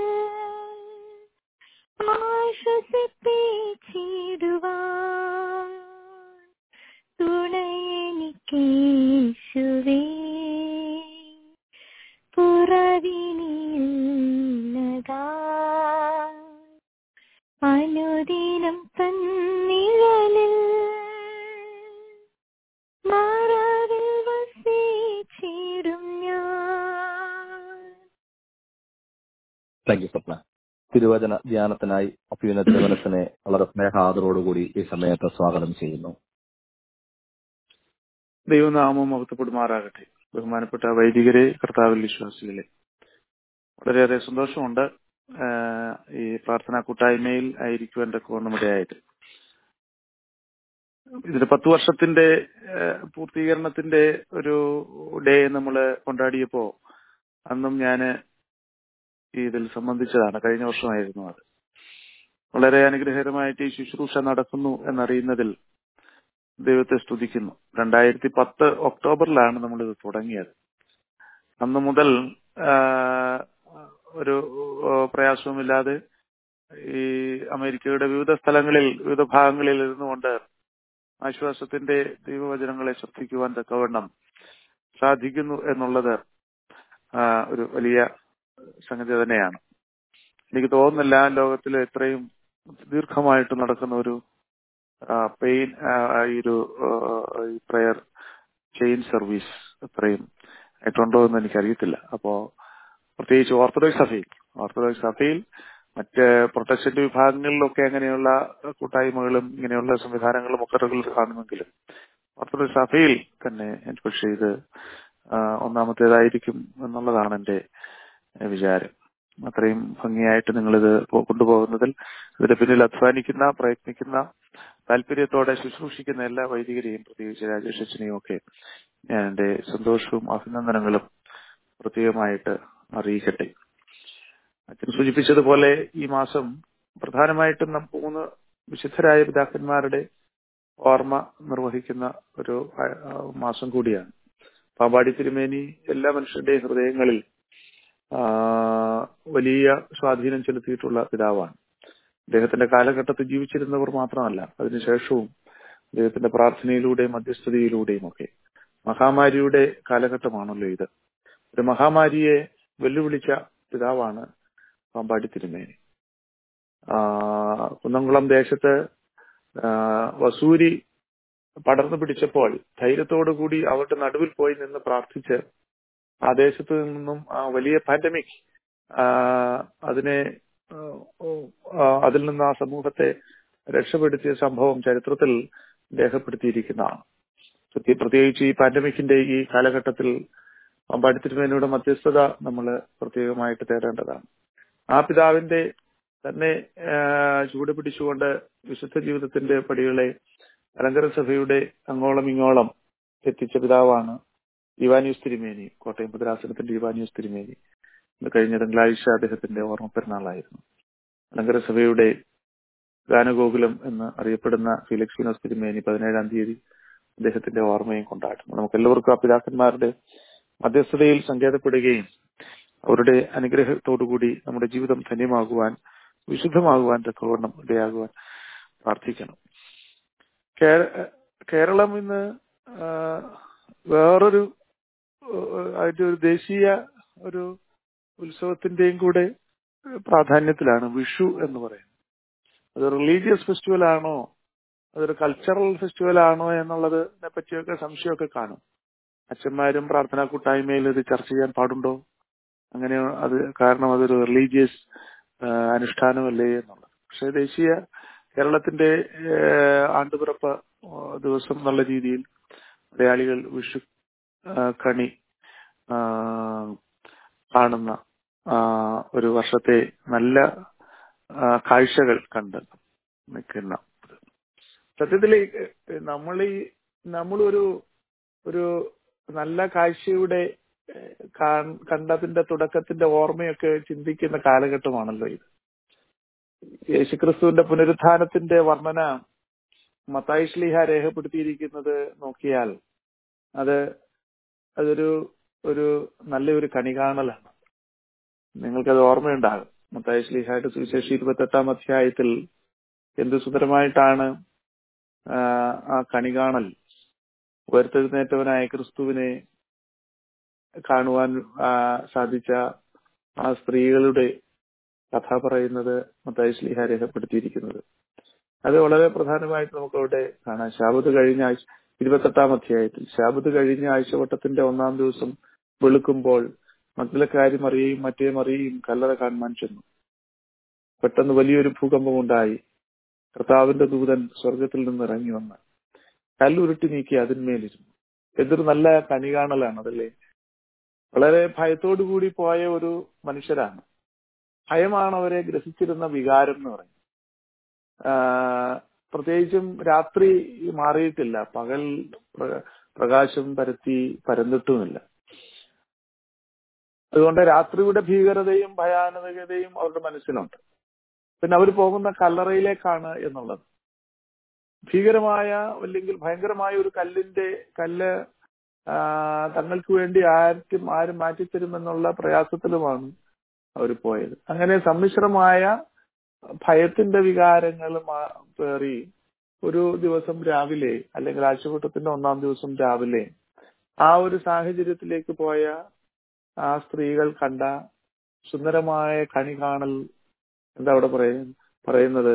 ആശ്വസിപ്പിച്ചിടുവാൻ തുണയെനിക്കേശുവേ പുറവിനില്ലതാ അനുദിനം തന്നിഴലിൽ മറവിൽ വസിച്ചിടും ഞാൻ താങ്ക് യു സ്വപ്ന തിരുവചന ധ്യാനത്തിനായി അഭ്യുന്ന തിരുവനത്തിനെ വളരെ സ്നേഹാദരോടുകൂടി ഈ സമയത്ത് സ്വാഗതം ചെയ്യുന്നു ദൈവനാമം അവത്തപ്പെടുമാറാകട്ടെ ബഹുമാനപ്പെട്ട വൈദികരെ കർത്താവിൽ വിശ്വാസികളെ വളരെയേറെ സന്തോഷമുണ്ട് ആഹ് ഈ പ്രാർത്ഥനാ കൂട്ടായ്മയിൽ ആയിരിക്കുവാൻ തക്കവണ്ണമിടയായിട്ട് ഇതിന്റെ പത്ത് വർഷത്തിന്റെ ആഹ് പൂർത്തീകരണത്തിന്റെ ഒരു ഡേ നമ്മൾ കൊണ്ടാടിയപ്പോ അന്നും ഞാന് ഇതിൽ സംബന്ധിച്ചതാണ് കഴിഞ്ഞ വർഷമായിരുന്നു അത് വളരെ അനുഗ്രഹകരമായിട്ട് ഈ ശുശ്രൂഷ നടക്കുന്നു എന്നറിയുന്നതിൽ ദൈവത്തെ സ്തുതിക്കുന്നു രണ്ടായിരത്തി പത്ത് ഒക്ടോബറിലാണ് നമ്മളിത് തുടങ്ങിയത് അന്ന് മുതൽ ആ, ഒരു ആ, പ്രയാസവുമില്ലാതെ ഈ അമേരിക്കയുടെ വിവിധ സ്ഥലങ്ങളിൽ വിവിധ ഭാഗങ്ങളിൽ ഇരുന്നുകൊണ്ട് ആശ്വാസത്തിന്റെ ദൈവവചനങ്ങളെ ശ്രദ്ധിക്കുവാൻ തക്കവണ്ണം സാധിക്കുന്നു എന്നുള്ളത് ആ, ഒരു വലിയ സംഗതി തന്നെയാണ് എനിക്ക് തോന്നുന്നില്ല ലോകത്തിൽ എത്രയും ദീർഘമായിട്ട് നടക്കുന്ന ഒരു പെയിൻ ഈ ഒരു ആ, ഈ പ്രയർ ചെയിൻ സർവീസ് അത്രയും ആയിട്ടുണ്ടോ എന്ന് എനിക്കറിയത്തില്ല അപ്പോ പ്രത്യേകിച്ച് ഓർത്തഡോക്സ് സഭയിൽ ഓർത്തഡോക്സ് സഭയിൽ മറ്റ് പ്രൊട്ടസ്റ്റന്റ് വിഭാഗങ്ങളിലൊക്കെ അങ്ങനെയുള്ള കൂട്ടായ്മകളും ഇങ്ങനെയുള്ള സംവിധാനങ്ങളും ഒക്കെ റെഗുലർ കാണുമെങ്കിലും ഓർത്തഡോക്സ് സഭയിൽ തന്നെ പക്ഷേ ഇത് ആ, ഒന്നാമത്തേതായിരിക്കും എന്നുള്ളതാണ് എന്റെ ഏഹ്, വിചാരം അത്രയും ഭംഗിയായിട്ട് നിങ്ങളിത് പോ- കൊണ്ടുപോകുന്നതിൽ ഇതിന്റെ പിന്നിൽ അധ്വാനിക്കുന്ന പ്രയത്നിക്കുന്ന താല്പര്യത്തോടെ ശുശ്രൂഷിക്കുന്ന എല്ലാ വൈദികരെയും പ്രത്യേകിച്ച് രാജേഷ് അച്ഛനെയും ഒക്കെ ഞാൻ എന്റെ സന്തോഷവും അഭിനന്ദനങ്ങളും പ്രത്യേകമായിട്ട് അറിയിക്കട്ടെ അച്ഛൻ സൂചിപ്പിച്ചതുപോലെ ഈ മാസം പ്രധാനമായിട്ടും നം മൂന്ന് വിശുദ്ധരായ പിതാക്കന്മാരുടെ ഓർമ്മ നിർവഹിക്കുന്ന ഒരു ആ, ആ, മാസം കൂടിയാണ് പാമ്പാടി തിരുമേനി എല്ലാ മനുഷ്യരുടെയും ഹൃദയങ്ങളിൽ ആ, വലിയ സ്വാധീനം ചെലുത്തിയിട്ടുള്ള പിതാവാണ് അദ്ദേഹത്തിന്റെ കാലഘട്ടത്തിൽ ജീവിച്ചിരുന്നവർ മാത്രമല്ല അതിനുശേഷവും അദ്ദേഹത്തിന്റെ പ്രാർത്ഥനയിലൂടെയും മധ്യസ്ഥതയിലൂടെയും ഒക്കെ മഹാമാരിയുടെ കാലഘട്ടമാണല്ലോ ഇത് ഒരു മഹാമാരിയെ വെല്ലുവിളിച്ച പിതാവാണ് പാമ്പാടി തിരുമേനി ആ, കുന്നംകുളം ദേശത്ത് ആ, വസൂരി പടർന്നു പിടിച്ചപ്പോൾ ധൈര്യത്തോടു കൂടി അവരുടെ നടുവിൽ പോയി നിന്ന് പ്രാർത്ഥിച്ച് ആ ദേശത്ത് നിന്നും ആ വലിയ പാൻഡമിക് അതിനെ ആ, ആ, അതിൽ നിന്ന് ആ സമൂഹത്തെ രക്ഷപ്പെടുത്തിയ സംഭവം ചരിത്രത്തിൽ രേഖപ്പെടുത്തിയിരിക്കുന്നതാണ് പ്രത്യ- പ്രത്യേകിച്ച് ഈ പാൻഡമിക്കിന്റെ ഈ കാലഘട്ടത്തിൽ പമ്പാടി തിരുമേനിയുടെ മധ്യസ്ഥത നമ്മൾ പ്രത്യേകമായിട്ട് തേടേണ്ടതാണ് ആ പിതാവിന്റെ തന്നെ ആ, ചൂട് പിടിച്ചുകൊണ്ട് വിശുദ്ധ ജീവിതത്തിന്റെ പടികളെ അലങ്കര സഭയുടെ അങ്ങോളം ഇങ്ങോളം എത്തിച്ച പിതാവാണ് ഇവാനിയൂസ് തിരുമേനി കോട്ടയം ഭദ്രാസനത്തിന്റെ ഇവാനിയൂസ് തിരുമേനി ഇന്ന് കഴിഞ്ഞ തിങ്കളാഴ്ച അദ്ദേഹത്തിന്റെ ഓർമ്മ പെരുന്നാളായിരുന്നു അലങ്കര സഭയുടെ ഗാനഗോകുലം എന്ന് അറിയപ്പെടുന്ന ഫിലിക്സിനോസ് തിരുമേനി പതിനേഴാം തീയതി അദ്ദേഹത്തിന്റെ ഓർമ്മയും കൊണ്ടാടുന്നു നമുക്ക് എല്ലാവർക്കും ആ പിതാക്കന്മാരുടെ മധ്യസ്ഥതയിൽ സങ്കേതപ്പെടുകയും അവരുടെ അനുഗ്രഹത്തോടുകൂടി നമ്മുടെ ജീവിതം ധന്യമാകുവാൻ വിശുദ്ധമാകുവാൻ തക്കവണ്ണം ഇടയാകുവാൻ പ്രാർത്ഥിക്കണം കേ- കേരളം ഇന്ന് ആ, വേറൊരു ആ, അതിന്റെ ഒരു ദേശീയ ഒരു ഉത്സവത്തിന്റെയും കൂടെ പ്രാധാന്യത്തിലാണ് വിഷു എന്ന് പറയുന്നത് അത് റിലീജിയസ് ഫെസ്റ്റിവൽ ആണോ അതൊരു കൾച്ചറൽ ഫെസ്റ്റിവൽ ആണോ എന്നുള്ളതിനെ പറ്റിയൊക്കെ സംശയമൊക്കെ കാണും അച്ഛന്മാരും പ്രാർത്ഥനാ കൂട്ടായ്മയിൽ ഇത് ചർച്ച ചെയ്യാൻ പാടുണ്ടോ അങ്ങനെ അത് കാരണം അതൊരു റിലീജിയസ് അനുഷ്ഠാനമല്ലേ എന്നുള്ളത് പക്ഷെ ദേശീയ കേരളത്തിന്റെ ഏഹ്, ആണ്ടുപിറപ്പ് ഏഹ്, ദിവസം എന്നുള്ള രീതിയിൽ മലയാളികൾ വിഷു ഏഹ്, കണി ആഹ്, കാണുന്ന ആഹ്, ഒരു വർഷത്തെ നല്ല ആഹ്, കാഴ്ചകൾ കണ്ട് നിൽക്കുന്ന സത്യത്തിൽ നമ്മൾ ഈ നമ്മളൊരു ഒരു നല്ല കാഴ്ചയുടെ ഏഹ്, കാൺ- കണ്ടതിന്റെ തുടക്കത്തിന്റെ ഓർമ്മയൊക്കെ ചിന്തിക്കുന്ന കാലഘട്ടമാണല്ലോ ഇത് യേശുക്രിസ്തുവിന്റെ പുനരുത്ഥാനത്തിന്റെ വർണ്ണന മത്തായി ശ്ലീഹ രേഖപ്പെടുത്തിയിരിക്കുന്നത് നോക്കിയാൽ അത് അതൊരു ഒരു നല്ലൊരു കണി കാണലാണ് നിങ്ങൾക്കത് ഓർമ്മയുണ്ടാകും മത്തായി ശ്ലീഹായുടെ സുവിശേഷം ഇരുപത്തെട്ടാം അധ്യായത്തിൽ എന്ത് സുന്ദരമായിട്ടാണ് ആ, ആ കണി കാണൽ ഉയർത്തെഴുന്നേറ്റവനായ ക്രിസ്തുവിനെ കാണുവാൻ ആ, സാധിച്ച ആ സ്ത്രീകളുടെ കഥ പറയുന്നത് മത്തായി ശ്ലീഹ രേഖപ്പെടുത്തിയിരിക്കുന്നത് അത് വളരെ പ്രധാനമായിട്ട് നമുക്ക് അവിടെ കാണാം ശാബത്ത് കഴിഞ്ഞ ആഴ്ച ഇരുപത്തെട്ടാം അധ്യായത്തിൽ ശാബത്ത് കഴിഞ്ഞ ആഴ്ചവട്ടത്തിന്റെ ഒന്നാം ദിവസം വെളുക്കുമ്പോൾ മക്കളക്കാരി മറിയയും മറ്റേ മറിയയും കല്ലറ കാണുവാൻ ചെന്നു പെട്ടെന്ന് വലിയൊരു ഭൂകമ്പം ഉണ്ടായി കർത്താവിന്റെ ദൂതൻ സ്വർഗത്തിൽ നിന്ന് ഇറങ്ങി വന്ന് കല്ലുരുട്ടി നീക്കി അതിന്മേലിരുന്നു എന്തൊരു നല്ല കണി കാണലാണ് അതല്ലേ വളരെ ഭയത്തോടു കൂടി പോയ ഒരു മനുഷ്യരാണ് ഭയമാണ് അവരെ ഗ്രസിച്ചിരുന്ന വികാരം എന്ന് പറയുന്നത് ആഹ് പ്രത്യേകിച്ചും രാത്രി മാറിയിട്ടില്ല പകൽ പ്ര- പ്രകാശം പരത്തി പരന്നിട്ടുമില്ല അതുകൊണ്ട് രാത്രിയുടെ ഭീകരതയും ഭയാനകതയും അവരുടെ മനസ്സിലുണ്ട് പിന്നെ അവർ പോകുന്ന കല്ലറയിലേക്കാണ് എന്നുള്ളത് ഭീകരമായ അല്ലെങ്കിൽ ഭയങ്കരമായ ഒരു കല്ലിന്റെ കല്ല് ആ, തങ്ങൾക്ക് വേണ്ടി ആർക്കും ആരും മാറ്റിത്തരുമെന്നുള്ള പ്രയാസത്തിലുമാണ് അവർ പോയത് അങ്ങനെ സമ്മിശ്രമായ ഭയത്തിന്റെ വികാരങ്ങൾ മാ- പേറി ഒരു ദിവസം രാവിലെ അല്ലെങ്കിൽ ആഴ്ചകൂട്ടത്തിന്റെ ഒന്നാം ദിവസം രാവിലെ ആ ഒരു സാഹചര്യത്തിലേക്ക് പോയ ആ സ്ത്രീകൾ കണ്ട സുന്ദരമായ കണി കാണൽ എന്താ അവിടെ പറയ പറയുന്നത്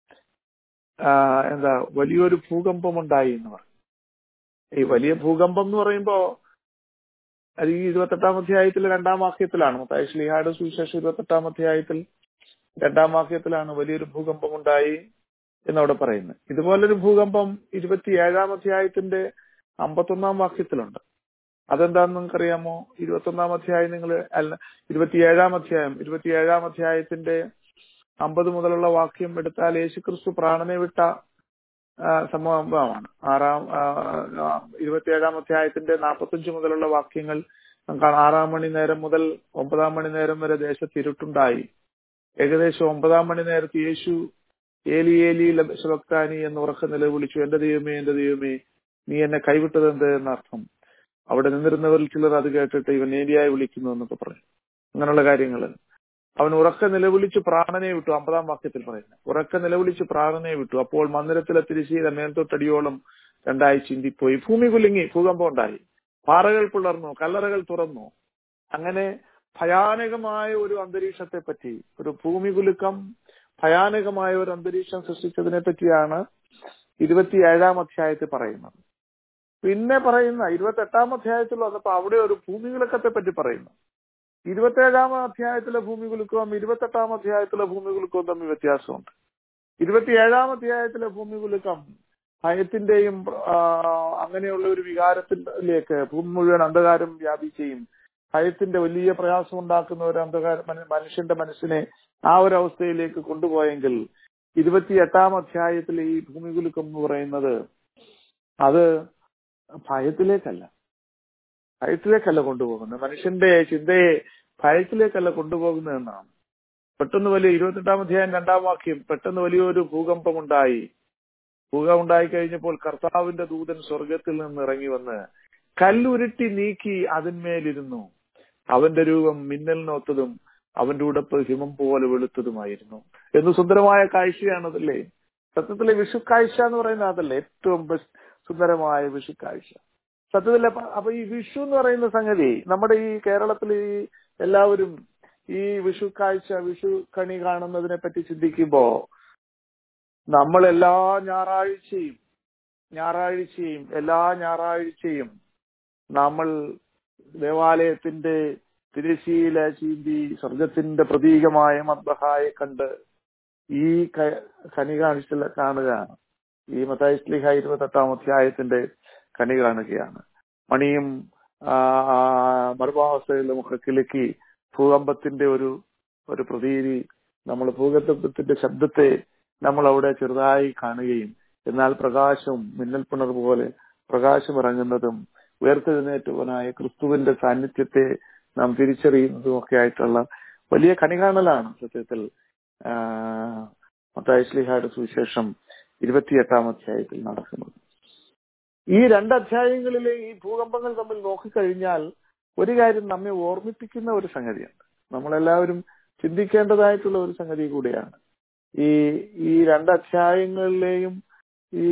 ആ, എന്താ വലിയൊരു ഭൂകമ്പം ഉണ്ടായി എന്ന് പറയും ഈ വലിയ ഭൂകമ്പം എന്ന് പറയുമ്പോ അത് ഈ ഇരുപത്തെട്ടാം അധ്യായത്തിലെ രണ്ടാം വാക്യത്തിലാണ് മത്തായി ശ്ലീഹായുടെ സുവിശേഷം ഇരുപത്തെട്ടാം അധ്യായത്തിൽ രണ്ടാം വാക്യത്തിലാണ് വലിയൊരു ഭൂകമ്പം ഉണ്ടായി എന്നവിടെ പറയുന്നത് ഇതുപോലൊരു ഭൂകമ്പം ഇരുപത്തിയേഴാം അധ്യായത്തിന്റെ അമ്പത്തൊന്നാം വാക്യത്തിലുണ്ട് അതെന്താന്ന് നിങ്ങൾക്കറിയാമോ ഇരുപത്തൊന്നാം അധ്യായം നിങ്ങൾ അല്ല ഇരുപത്തിയേഴാം അധ്യായം ഇരുപത്തിയേഴാം അധ്യായത്തിന്റെ അമ്പത് മുതലുള്ള വാക്യം എടുത്താൽ യേശുക്രിസ്തു പ്രാണനെ വിട്ട ആ, സംഭവമാണ് ആറാം ആ, ആ, ഇരുപത്തിയേഴാം അധ്യായത്തിന്റെ നാൽപ്പത്തഞ്ച് മുതലുള്ള വാക്യങ്ങൾ നമുക്ക് കാണാം. ആറാം മണി നേരം മുതൽ ഒമ്പതാം മണി നേരം വരെ ദേശത്ത് ഇരുട്ടുണ്ടായി ഏകദേശം ഒമ്പതാം മണി നേരത്ത് യേശു ഏലി ഏലി ലബക്താനി എന്ന് ഉറക്ക നിലവിളിച്ചു എന്റെ ദൈവമേ എന്റെ ദൈവമേ നീ എന്നെ കൈവിട്ടത് എന്ത് എന്നർത്ഥം അവിടെ നിന്നിരുന്നവരിൽ ചിലർ അത് കേട്ടിട്ട് ഇവൻ ഏലിയായി വിളിക്കുന്നു എന്നൊക്കെ പറഞ്ഞു അങ്ങനെയുള്ള കാര്യങ്ങൾ അവൻ ഉറക്ക നിലവിളിച്ച് പ്രാണനെ വിട്ടു അമ്പതാം വാക്യത്തിൽ പറയുന്നത് ഉറക്ക നിലവിളിച്ച് പ്രാണനെ വിട്ടു അപ്പോൾ മന്ദിരത്തിലെ തിരിശീല മേൽത്തൊട്ടടിയോളം രണ്ടായി ചിന്തിപ്പോയി ഭൂമി കുലുങ്ങി ഭൂകമ്പം ഉണ്ടായി പാറകൾ പിളർന്നു കല്ലറകൾ തുറന്നു അങ്ങനെ ഭയാനകമായ ഒരു അന്തരീക്ഷത്തെ പറ്റി ഒരു ഭൂമി കുലുക്കം ഭയാനകമായ ഒരു അന്തരീക്ഷം സൃഷ്ടിച്ചതിനെ പറ്റിയാണ് ഇരുപത്തിയേഴാം അധ്യായത്തിൽ പറയുന്നത് പിന്നെ പറയുന്ന ഇരുപത്തെട്ടാം അധ്യായത്തിൽ വന്നപ്പോ അവിടെ ഒരു ഭൂമി കുലുക്കത്തെ പറ്റി പറയുന്നു ഇരുപത്തേഴാം അധ്യായത്തിലെ ഭൂമി കുലുക്കവും ഇരുപത്തെട്ടാം അധ്യായത്തിലെ ഭൂമി കുലുക്കവും തമ്മിൽ വ്യത്യാസമുണ്ട് ഇരുപത്തിയേഴാം അധ്യായത്തിലെ ഭൂമി കുലുക്കം ഭയത്തിന്റെയും ആ, അങ്ങനെയുള്ള ഒരു വികാരത്തിലേക്ക് ഭൂമി മുഴുവൻ അന്ധകാരം വ്യാപിക്കുകയും ഭയത്തിന്റെ വലിയ പ്രയാസം ഉണ്ടാക്കുന്ന ഒരു അന്ധകാര മന- മനുഷ്യന്റെ മനസ്സിനെ ആ ഒരു അവസ്ഥയിലേക്ക് കൊണ്ടുപോയെങ്കിൽ ഇരുപത്തിയെട്ടാം അധ്യായത്തിൽ ഈ ഭൂമി കുലുക്കം എന്ന് പറയുന്നത് അത് ഭയത്തിലേക്കല്ല ഭയത്തിലേക്കല്ല കൊണ്ടുപോകുന്നത് മനുഷ്യന്റെ ചിന്തയെ ഭയത്തിലേക്കല്ല കൊണ്ടുപോകുന്നതെന്നാണ് പെട്ടെന്ന് വലിയ ഇരുപത്തെട്ടാം അധ്യായം രണ്ടാം വാക്യം പെട്ടെന്ന് വലിയൊരു ഭൂകമ്പമുണ്ടായി ഭൂകമ്പം ഉണ്ടായി കഴിഞ്ഞപ്പോൾ കർത്താവിന്റെ ദൂതൻ സ്വർഗത്തിൽ നിന്ന് ഇറങ്ങി വന്ന് കല്ലുരുട്ടി നീക്കി അതിന്മേലിരുന്നു അവന്റെ രൂപം മിന്നലിനൊത്തതും അവന്റെ ഉടപ്പ് ഹിമം പോലെ വെളുത്തതുമായിരുന്നു എന്ന് സുന്ദരമായ കാഴ്ചയാണതല്ലേ സത്യത്തിലെ വിഷു കാഴ്ച എന്ന് പറയുന്നത് അതല്ലേ ഏറ്റവും ബെസ്റ്റ് സുന്ദരമായ വിഷു കാഴ്ച സത്യത്തിലെ പ- അപ്പൊ ഈ വിഷു എന്ന് പറയുന്ന സംഗതി നമ്മുടെ ഈ കേരളത്തിൽ ഈ എല്ലാവരും ഈ വിഷു കാഴ്ച വിഷു കണി കാണുന്നതിനെ പറ്റി ചിന്തിക്കുമ്പോ നമ്മൾ എല്ലാ ഞായറാഴ്ചയും ഞായറാഴ്ചയും എല്ലാ ഞായറാഴ്ചയും നമ്മൾ ദേവാലയത്തിന്റെ തിരശീല ചീന്തി സ്വർഗത്തിന്റെ പ്രതീകമായ മദ്ബഹായെ കണ്ട് ഈ ക- കണി കാണിച്ച കാണുകയാണ് ഈ മത്തായിസ്ലിഹ ഇരുപത്തെട്ടാം അധ്യായത്തിന്റെ കണി കാണുകയാണ് മണിയും ആ, ആ, മറുഭാവസ്ഥയിലും ഒക്കെ കിലുക്കി ഭൂകമ്പത്തിന്റെ ഒരു ഒരു പ്രതീതി നമ്മൾ ഭൂകമ്പത്തിന്റെ ശബ്ദത്തെ നമ്മൾ അവിടെ ചെറുതായി കാണുകയും എന്നാൽ പ്രകാശം മിന്നൽപ്പിണർ പോലെ പ്രകാശം ഇറങ്ങുന്നതും ഉയർത്തെഴുന്നേറ്റവനായ ക്രിസ്തുവിന്റെ സാന്നിധ്യത്തെ നാം തിരിച്ചറിയുന്നതും ഒക്കെ ആയിട്ടുള്ള വലിയ കണി കാണലാണ് സത്യത്തിൽ മത്തായിസ്ലിഹായുടെ സുവിശേഷം ഇരുപത്തിയെട്ടാം അധ്യായത്തിൽ നടക്കുന്നത് ഈ രണ്ട് അധ്യായങ്ങളിലെ ഈ ഭൂകമ്പങ്ങൾ തമ്മിൽ നോക്കിക്കഴിഞ്ഞാൽ ഒരു കാര്യം നമ്മെ ഓർമ്മിപ്പിക്കുന്ന ഒരു സംഗതിയുണ്ട് നമ്മളെല്ലാവരും ചിന്തിക്കേണ്ടതായിട്ടുള്ള ഒരു സംഗതി കൂടിയാണ് ഈ ഈ രണ്ട് അധ്യായങ്ങളിലെയും ഈ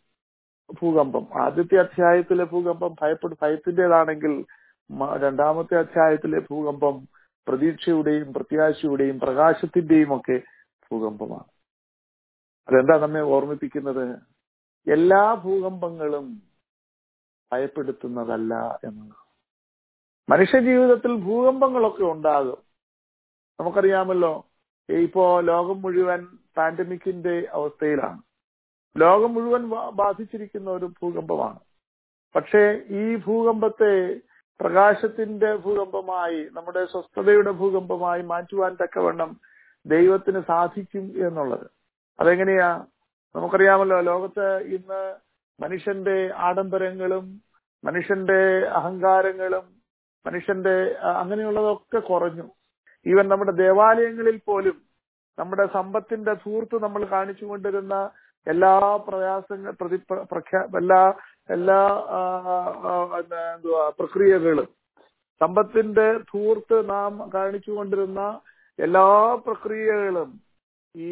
ഭൂകമ്പം ആദ്യത്തെ അധ്യായത്തിലെ ഭൂകമ്പം ഭയപ്പെട് ഭയത്തിൻ്റെതാണെങ്കിൽ മ- രണ്ടാമത്തെ അധ്യായത്തിലെ ഭൂകമ്പം പ്രതീക്ഷയുടെയും പ്രത്യാശയുടെയും പ്രകാശത്തിന്റെയും ഒക്കെ ഭൂകമ്പമാണ് അതെന്താ നമ്മെ ഓർമ്മിപ്പിക്കുന്നത് എല്ലാ ഭൂകമ്പങ്ങളും ഭയപ്പെടുത്തുന്നതല്ല എന്നുള്ളത് മനുഷ്യ ജീവിതത്തിൽ ഭൂകമ്പങ്ങളൊക്കെ ഉണ്ടാകും നമുക്കറിയാമല്ലോ ഇപ്പോ ലോകം മുഴുവൻ പാൻഡമിക്കിന്റെ അവസ്ഥയിലാണ് ലോകം മുഴുവൻ ബാ- ബാധിച്ചിരിക്കുന്ന ഒരു ഭൂകമ്പമാണ് പക്ഷേ ഈ ഭൂകമ്പത്തെ പ്രകാശത്തിന്റെ ഭൂകമ്പമായി നമ്മുടെ സ്വസ്ഥതയുടെ ഭൂകമ്പമായി മാറ്റുവാൻ തക്കവണ്ണം ദൈവത്തിന് സാധിക്കും എന്നുള്ളത് അതെങ്ങനെയാ നമുക്കറിയാമല്ലോ ലോകത്ത് ഇന്ന് മനുഷ്യന്റെ ആഡംബരങ്ങളും മനുഷ്യന്റെ അഹങ്കാരങ്ങളും മനുഷ്യന്റെ ആ, അങ്ങനെയുള്ളതൊക്കെ കുറഞ്ഞു ഈവൻ നമ്മുടെ ദേവാലയങ്ങളിൽ പോലും നമ്മുടെ സമ്പത്തിന്റെ ധൂർത്ത് നമ്മൾ കാണിച്ചുകൊണ്ടിരുന്ന എല്ലാ പ്രയാസങ്ങൾ പ്രതി പ്ര- പ്രഖ്യാ എല്ലാ എല്ലാ ആ, ആ, പിന്നെ എന്തുവാ പ്രക്രിയകളും സമ്പത്തിന്റെ ധൂർത്ത് നാം കാണിച്ചുകൊണ്ടിരുന്ന എല്ലാ പ്രക്രിയകളും ഈ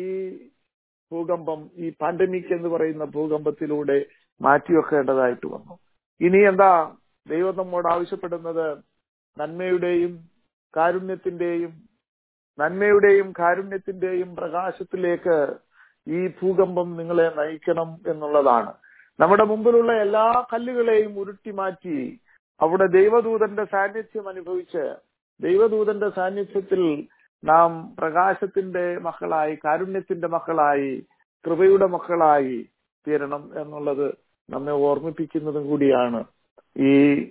ഭൂകമ്പം ഈ പാൻഡമിക് എന്ന് പറയുന്ന ഭൂകമ്പത്തിലൂടെ മാറ്റിവെക്കേണ്ടതായിട്ട് വന്നു ഇനി എന്താ ദൈവം നമ്മോട് ആവശ്യപ്പെടുന്നത് നന്മയുടെയും കാരുണ്യത്തിന്റെയും നന്മയുടെയും കാരുണ്യത്തിന്റെയും പ്രകാശത്തിലേക്ക് ഈ ഭൂകമ്പം നിങ്ങളെ നയിക്കണം എന്നുള്ളതാണ് നമ്മുടെ മുമ്പിലുള്ള എല്ലാ കല്ലുകളെയും ഉരുട്ടി മാറ്റി അവിടെ ദൈവദൂതന്റെ സാന്നിധ്യം അനുഭവിച്ച് ദൈവദൂതന്റെ സാന്നിധ്യത്തിൽ നാം പ്രകാശത്തിന്റെ മക്കളായി കാരുണ്യത്തിന്റെ മക്കളായി കൃപയുടെ മക്കളായി തീരണം എന്നുള്ളത് നമ്മെ ഓർമ്മിപ്പിക്കുന്നതും കൂടിയാണ് ഈ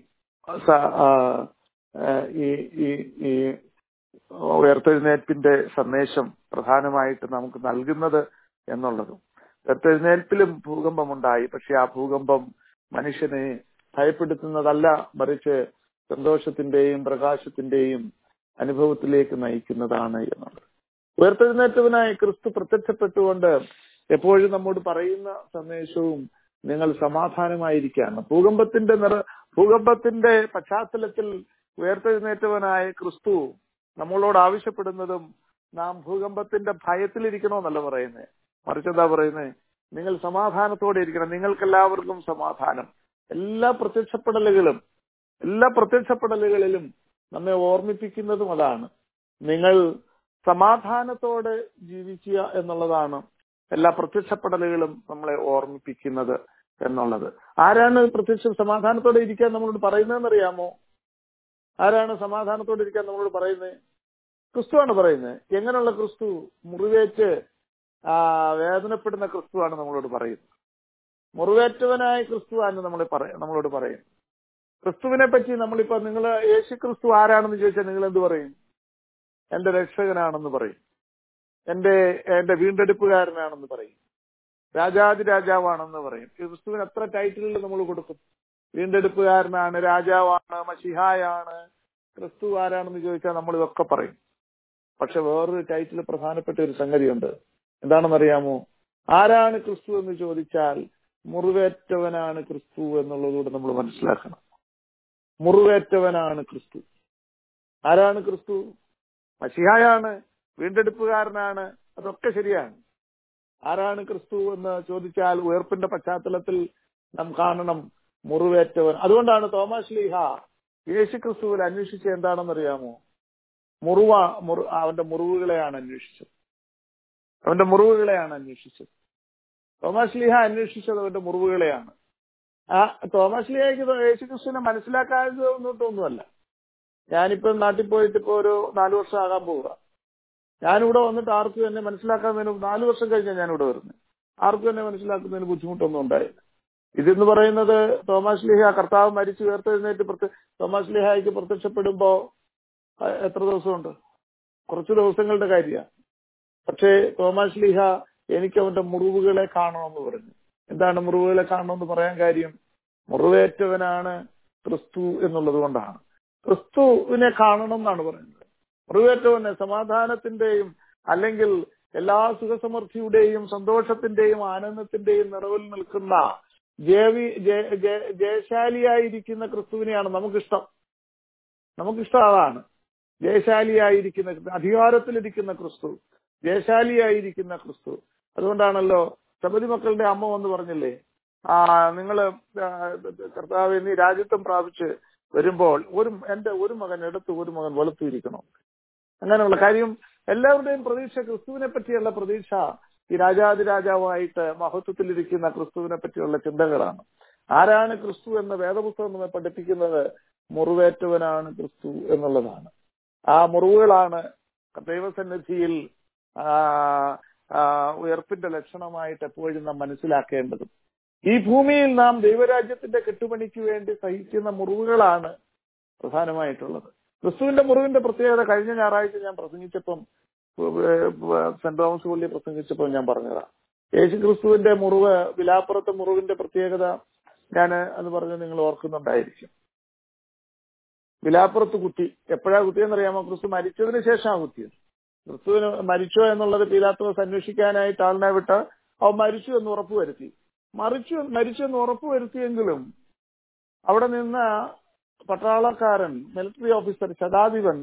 സ- ആ, ആ, ഈ ഈ ഈ ഉയർത്തെഴുന്നേൽപ്പിന്റെ സന്ദേശം പ്രധാനമായിട്ട് നമുക്ക് നൽകുന്നത് എന്നുള്ളതും ഉയർത്തെഴുന്നേൽപ്പിലും ഭൂകമ്പമുണ്ടായി പക്ഷെ ആ ഭൂകമ്പം മനുഷ്യനെ ഭയപ്പെടുത്തുന്നതല്ല മറിച്ച് സന്തോഷത്തിന്റെയും പ്രകാശത്തിന്റെയും അനുഭവത്തിലേക്ക് നയിക്കുന്നതാണ് എന്നുള്ളത് ഉയർത്തെഴുന്നേറ്റവനായ ക്രിസ്തു പ്രത്യക്ഷപ്പെട്ടുകൊണ്ട് എപ്പോഴും നമ്മോട് പറയുന്ന സന്ദേശവും നിങ്ങൾ സമാധാനമായിരിക്കുകയാണ് ഭൂകമ്പത്തിന്റെ നിറ ഭൂകമ്പത്തിന്റെ പശ്ചാത്തലത്തിൽ ഉയർത്തെഴുന്നേറ്റവനായ ക്രിസ്തു നമ്മളോട് ആവശ്യപ്പെടുന്നതും നാം ഭൂകമ്പത്തിന്റെ ഭയത്തിലിരിക്കണമെന്നല്ല പറയുന്നത് മറിച്ച് എന്താ പറയുന്നത് നിങ്ങൾ സമാധാനത്തോടെ ഇരിക്കണം നിങ്ങൾക്കെല്ലാവർക്കും സമാധാനം എല്ലാ പ്രത്യക്ഷപ്പെടലുകളും എല്ലാ പ്രത്യക്ഷപ്പെടലുകളിലും നമ്മെ ഓർമ്മിപ്പിക്കുന്നതും അതാണ് നിങ്ങൾ സമാധാനത്തോടെ ജീവിക്കുക എന്നുള്ളതാണ് എല്ലാ പ്രത്യക്ഷപ്പെടലുകളും നമ്മളെ ഓർമ്മിപ്പിക്കുന്നത് എന്നുള്ളത് ആരാണ് പ്രത്യക്ഷ സമാധാനത്തോടെ ഇരിക്കാൻ നമ്മളോട് പറയുന്നതെന്ന് അറിയാമോ ആരാണ് സമാധാനത്തോടെ ഇരിക്കാൻ നമ്മളോട് പറയുന്നത് ക്രിസ്തുവാണ് പറയുന്നത് എങ്ങനെയുള്ള ക്രിസ്തു മുറിവേറ്റ് ആ, വേദനപ്പെടുന്ന ക്രിസ്തുവാണ് നമ്മളോട് പറയുന്നത് മുറിവേറ്റവനായ ക്രിസ്തുവാണ് നമ്മൾ പറയ നമ്മളോട് പറയുന്നത് ക്രിസ്തുവിനെ പറ്റി നമ്മളിപ്പോ നിങ്ങൾ യേശു ക്രിസ്തു ആരാണെന്ന് ചോദിച്ചാൽ നിങ്ങൾ എന്ത് പറയും എന്റെ രക്ഷകനാണെന്ന് പറയും എന്റെ എന്റെ വീണ്ടെടുപ്പുകാരനാണെന്ന് പറയും രാജാതി രാജാവാണെന്ന് പറയും ക്രിസ്തുവിന് എത്ര ടൈറ്റിലുകൾ നമ്മൾ കൊടുക്കും വീണ്ടെടുപ്പുകാരനാണ് രാജാവാണ് മഷിഹായാണ് ക്രിസ്തു ആരാണെന്ന് ചോദിച്ചാൽ നമ്മൾ ഇതൊക്കെ പറയും പക്ഷെ വേറൊരു ടൈറ്റിൽ പ്രധാനപ്പെട്ട ഒരു സംഗതിയുണ്ട് എന്താണെന്നറിയാമോ ആരാണ് ക്രിസ്തു എന്ന് ചോദിച്ചാൽ മുറിവേറ്റവനാണ് ക്രിസ്തു എന്നുള്ളതുകൂടെ നമ്മൾ മനസ്സിലാക്കണം മുറിവേറ്റവനാണ് ക്രിസ്തു ആരാണ് ക്രിസ്തു മഷിഹായാണ് വീണ്ടെടുപ്പുകാരനാണ് അതൊക്കെ ശരിയാണ് ആരാണ് ക്രിസ്തു എന്ന് ചോദിച്ചാൽ ഉയർപ്പിന്റെ പശ്ചാത്തലത്തിൽ നാം കാണണം മുറിവേറ്റവൻ അതുകൊണ്ടാണ് തോമസ് ലീഹ യേശു ക്രിസ്തുവിൽ അന്വേഷിച്ചത് എന്താണെന്നറിയാമോ മുറിവ മുറി അവന്റെ മുറിവുകളെയാണ് അന്വേഷിച്ചത് അവന്റെ മുറിവുകളെയാണ് അന്വേഷിച്ചത് തോമസ് ലീഹ അന്വേഷിച്ചത് അവന്റെ മുറിവുകളെയാണ് ആ തോമസ് ലീഹയ്ക്ക് യേശു ക്രിസ്തുവിനെ മനസ്സിലാക്കാതെ ഒന്നിട്ടൊന്നുമല്ല ഞാനിപ്പം നാട്ടിൽ പോയിട്ട് ഇപ്പൊ ഒരു നാലു വർഷം ആകാൻ പോവുക ഞാനിവിടെ വന്നിട്ട് ആർക്കും എന്നെ മനസ്സിലാക്കാന്നതിന് നാലു വർഷം കഴിഞ്ഞാൽ ഞാനിവിടെ വരുന്നത് ആർക്കും എന്നെ മനസ്സിലാക്കുന്നതിന് ബുദ്ധിമുട്ടൊന്നും ഉണ്ടായില്ല ഇതെന്ന് പറയുന്നത് തോമസ് ലിഹ കർത്താവ് മരിച്ചു ഉയർത്തെഴുന്നേറ്റ് പ്രത്യ തോമസ് ലിഹായ്ക്ക് പ്രത്യക്ഷപ്പെടുമ്പോ അഹ് എത്ര ദിവസമുണ്ട് കുറച്ച് ദിവസങ്ങളുടെ കാര്യമാണ് പക്ഷേ തോമസ് ലിഹ എനിക്ക് അവന്റെ മുറിവുകളെ കാണണമെന്ന് പറഞ്ഞു എന്താണ് മുറിവുകളെ കാണണമെന്ന് പറയാൻ കാര്യം മുറിവേറ്റവനാണ് ക്രിസ്തു എന്നുള്ളത് കൊണ്ടാണ് ക്രിസ്തുവിനെ കാണണം എന്നാണ് പറയുന്നത് മുറിവേറ്റവനെ സമാധാനത്തിന്റെയും അല്ലെങ്കിൽ എല്ലാ സുഖസമൃദ്ധിയുടെയും സന്തോഷത്തിന്റെയും ആനന്ദത്തിന്റെയും നിറവിൽ നിൽക്കുന്ന ജേവി ജയ- ജയ- ജയശാലിയായിരിക്കുന്ന ക്രിസ്തുവിനെയാണ് നമുക്കിഷ്ടം നമുക്കിഷ്ടം അതാണ് ജയശാലിയായിരിക്കുന്ന അധികാരത്തിലിരിക്കുന്ന ക്രിസ്തു ജയശാലിയായിരിക്കുന്ന ക്രിസ്തു അതുകൊണ്ടാണല്ലോ സബതി മക്കളുടെ അമ്മ വന്ന് പറഞ്ഞില്ലേ ആ നിങ്ങള് ആ, കർത്താവ് നീ രാജ്യത്വം പ്രാപിച്ച് വരുമ്പോൾ ഒരു എന്റെ ഒരു മകൻ എടുത്ത് ഒരു മകൻ വെളുത്തിരിക്കണം അങ്ങനെയുള്ള കാര്യം എല്ലാവരുടെയും പ്രതീക്ഷ ക്രിസ്തുവിനെ പറ്റിയുള്ള പ്രതീക്ഷ ഈ രാജാതിരാജാവായിട്ട് മഹത്വത്തിലിരിക്കുന്ന ക്രിസ്തുവിനെ പറ്റിയുള്ള ചിന്തകളാണ് ആരാണ് ക്രിസ്തു എന്ന വേദപുസ്തകം നമ്മെ പഠിപ്പിക്കുന്നത് മുറിവേറ്റവനാണ് ക്രിസ്തു എന്നുള്ളതാണ് ആ മുറിവുകളാണ് ദൈവസന്നിധിയിൽ ആ, ആ, ഉയർപ്പിന്റെ ലക്ഷണമായിട്ട് എപ്പോഴും നാം മനസ്സിലാക്കേണ്ടത് ഈ ഭൂമിയിൽ നാം ദൈവരാജ്യത്തിന്റെ കെട്ടുപണിക്ക് വേണ്ടി സഹിക്കുന്ന മുറിവുകളാണ് പ്രധാനമായിട്ടുള്ളത് ക്രിസ്തുവിന്റെ മുറിവിന്റെ പ്രത്യേകത കഴിഞ്ഞ ഞായറാഴ്ച ഞാൻ പ്രസംഗിച്ചപ്പം ഏഹ്, സെന്റ് തോമസ് പള്ളി പ്രസംഗിച്ചപ്പോൾ ഞാൻ പറഞ്ഞതാ യേശു ക്രിസ്തുവിന്റെ മുറിവ് വിലാപ്പുറത്തെ മുറിവിന്റെ പ്രത്യേകത ഞാൻ അത് പറഞ്ഞ് നിങ്ങൾ ഓർക്കുന്നുണ്ടായിരിക്കും വിലാപ്പുറത്ത് കുത്തി എപ്പോഴാ കുത്തിയെന്നറിയാമോ ക്രിസ്തു മരിച്ചതിന് ശേഷമാണ് കുത്തിയത് ക്രിസ്തുവിന് മരിച്ചോ എന്നുള്ളത് പീലാത്തോസ് അന്വേഷിക്കാനായിട്ട് ആളിനെ വിട്ട് അവൻ മരിച്ചു എന്ന് ഉറപ്പുവരുത്തി മറിച്ചു മരിച്ചു എന്ന് ഉറപ്പുവരുത്തിയെങ്കിലും അവിടെ നിന്ന പട്ടാളക്കാരൻ മിലിറ്ററി ഓഫീസർ ശതാധിപൻ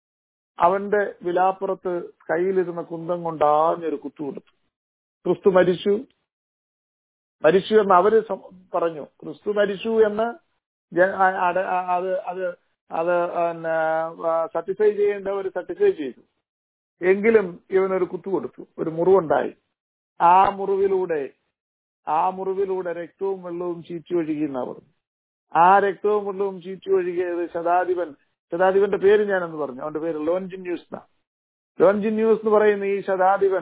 അവന്റെ വിലാപ്പുറത്ത് കയ്യിലിരുന്ന കുന്തം കൊണ്ട് ആഞ്ഞൊരു കുത്തു കൊടുത്തു ക്രിസ്തു മരിച്ചു മരിച്ചു എന്ന് അവര് സം- പറഞ്ഞു ക്രിസ്തു മരിച്ചു എന്ന് ജ- ആ- അട- ആ- അത് അത് അത് പിന്നെ സർട്ടിഫൈ ചെയ്യേണ്ടവർ സർട്ടിഫൈ ചെയ്തു എങ്കിലും ഇവനൊരു കുത്തു കൊടുത്തു ഒരു മുറിവുണ്ടായി ആ മുറിവിലൂടെ ആ മുറിവിലൂടെ രക്തവും വെള്ളവും ചീറ്റി ഒഴുകിയെന്നാ പറഞ്ഞു ആ രക്തവും വെള്ളവും ചീറ്റി ഒഴുകിയത് ശതാധിപൻ ശതാധിപന്റെ പേര് ഞാനെന്ന് പറഞ്ഞു അവന്റെ പേര് ലോൻജിന്യൂസ് എന്നാ ലോൻജിന്യൂസ് എന്ന് പറയുന്ന ഈ ശതാധിപൻ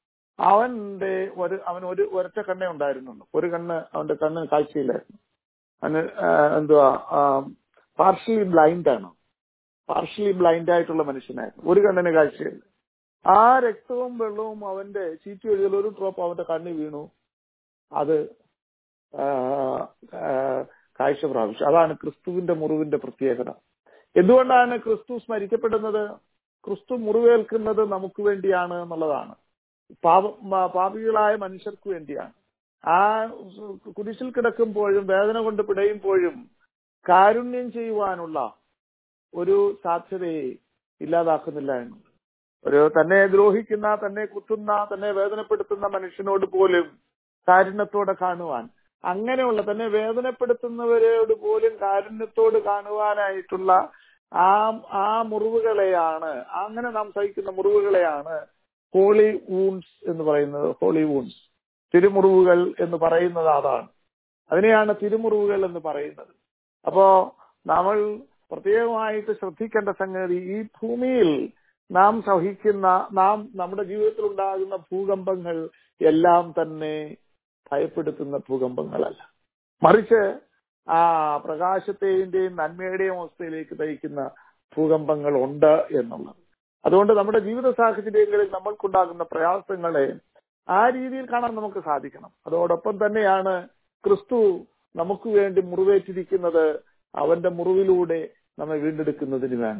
അവന്റെ ഒരു അവൻ ഒരു ഒരൊറ്റ കണ്ണേ ഉണ്ടായിരുന്നുള്ളൂ ഒരു കണ്ണ് അവന്റെ കണ്ണ് കാഴ്ചയില്ലായിരുന്നു അവന് ആ, എന്തുവാ പാർഷ്യലി ബ്ലൈൻഡ് ആണ് പാർഷ്യലി ബ്ലൈൻഡ് ആയിട്ടുള്ള മനുഷ്യനായിരുന്നു ഒരു കണ്ണിന് കാഴ്ചയില്ല ആ രക്തവും വെള്ളവും അവന്റെ ചീറ്റി ഒഴുകൽ ഒരു ഡ്രോപ്പ് അവന്റെ കണ്ണി വീണു അത് ആ, ആ, കാഴ്ച പ്രാപിച്ചു അതാണ് ക്രിസ്തുവിന്റെ മുറിവിന്റെ പ്രത്യേകത എന്തുകൊണ്ടാണ് ക്രിസ്തു സ്മരിക്കപ്പെടുന്നത് ക്രിസ്തു മുറിവേൽക്കുന്നത് നമുക്ക് വേണ്ടിയാണ് എന്നുള്ളതാണ് പാപ മ- പാപികളായ മനുഷ്യർക്ക് വേണ്ടിയാണ് ആ കുരിശിൽ കിടക്കുമ്പോഴും വേദന കൊണ്ട് പിടയുമ്പോഴും കാരുണ്യം ചെയ്യുവാനുള്ള ഒരു സാധ്യതയെ ഇല്ലാതാക്കുന്നില്ല എന്ന് ഒരു തന്നെ ദ്രോഹിക്കുന്ന തന്നെ കുത്തുന്ന തന്നെ വേദനപ്പെടുത്തുന്ന മനുഷ്യനോട് പോലും കാരുണ്യത്തോടെ കാണുവാൻ അങ്ങനെയുള്ള തന്നെ വേദനപ്പെടുത്തുന്നവരോട് പോലും കാരുണ്യത്തോട് കാണുവാനായിട്ടുള്ള ആ ആ മുറിവുകളെയാണ് അങ്ങനെ നാം സഹിക്കുന്ന മുറിവുകളെയാണ് ഹോളി വൂൺസ് എന്ന് പറയുന്നത് ഹോളി വൂൺസ് തിരുമുറിവുകൾ എന്ന് പറയുന്നത് അതാണ് അതിനെയാണ് തിരുമുറിവുകൾ എന്ന് പറയുന്നത് അപ്പോ നമ്മൾ പ്രത്യേകമായിട്ട് ശ്രദ്ധിക്കേണ്ട സംഗതി ഈ ഭൂമിയിൽ നാം സഹിക്കുന്ന നാം നമ്മുടെ ജീവിതത്തിൽ ഉണ്ടാകുന്ന ഭൂകമ്പങ്ങൾ എല്ലാം തന്നെ ഭയപ്പെടുത്തുന്ന ഭൂകമ്പങ്ങളല്ല മറിച്ച് ആ പ്രകാശത്തെയും നന്മയുടെയും അവസ്ഥയിലേക്ക് നയിക്കുന്ന ഭൂകമ്പങ്ങൾ ഉണ്ട് എന്നുള്ളത് അതുകൊണ്ട് നമ്മുടെ ജീവിത സാഹചര്യങ്ങളിൽ നമ്മൾക്കുണ്ടാകുന്ന പ്രയാസങ്ങളെ ആ രീതിയിൽ കാണാൻ നമുക്ക് സാധിക്കണം അതോടൊപ്പം തന്നെയാണ് ക്രിസ്തു നമുക്ക് വേണ്ടി മുറിവേറ്റിരിക്കുന്നത് അവന്റെ മുറിവിലൂടെ നമ്മെ വീണ്ടെടുക്കുന്നതിന് വേണ്ട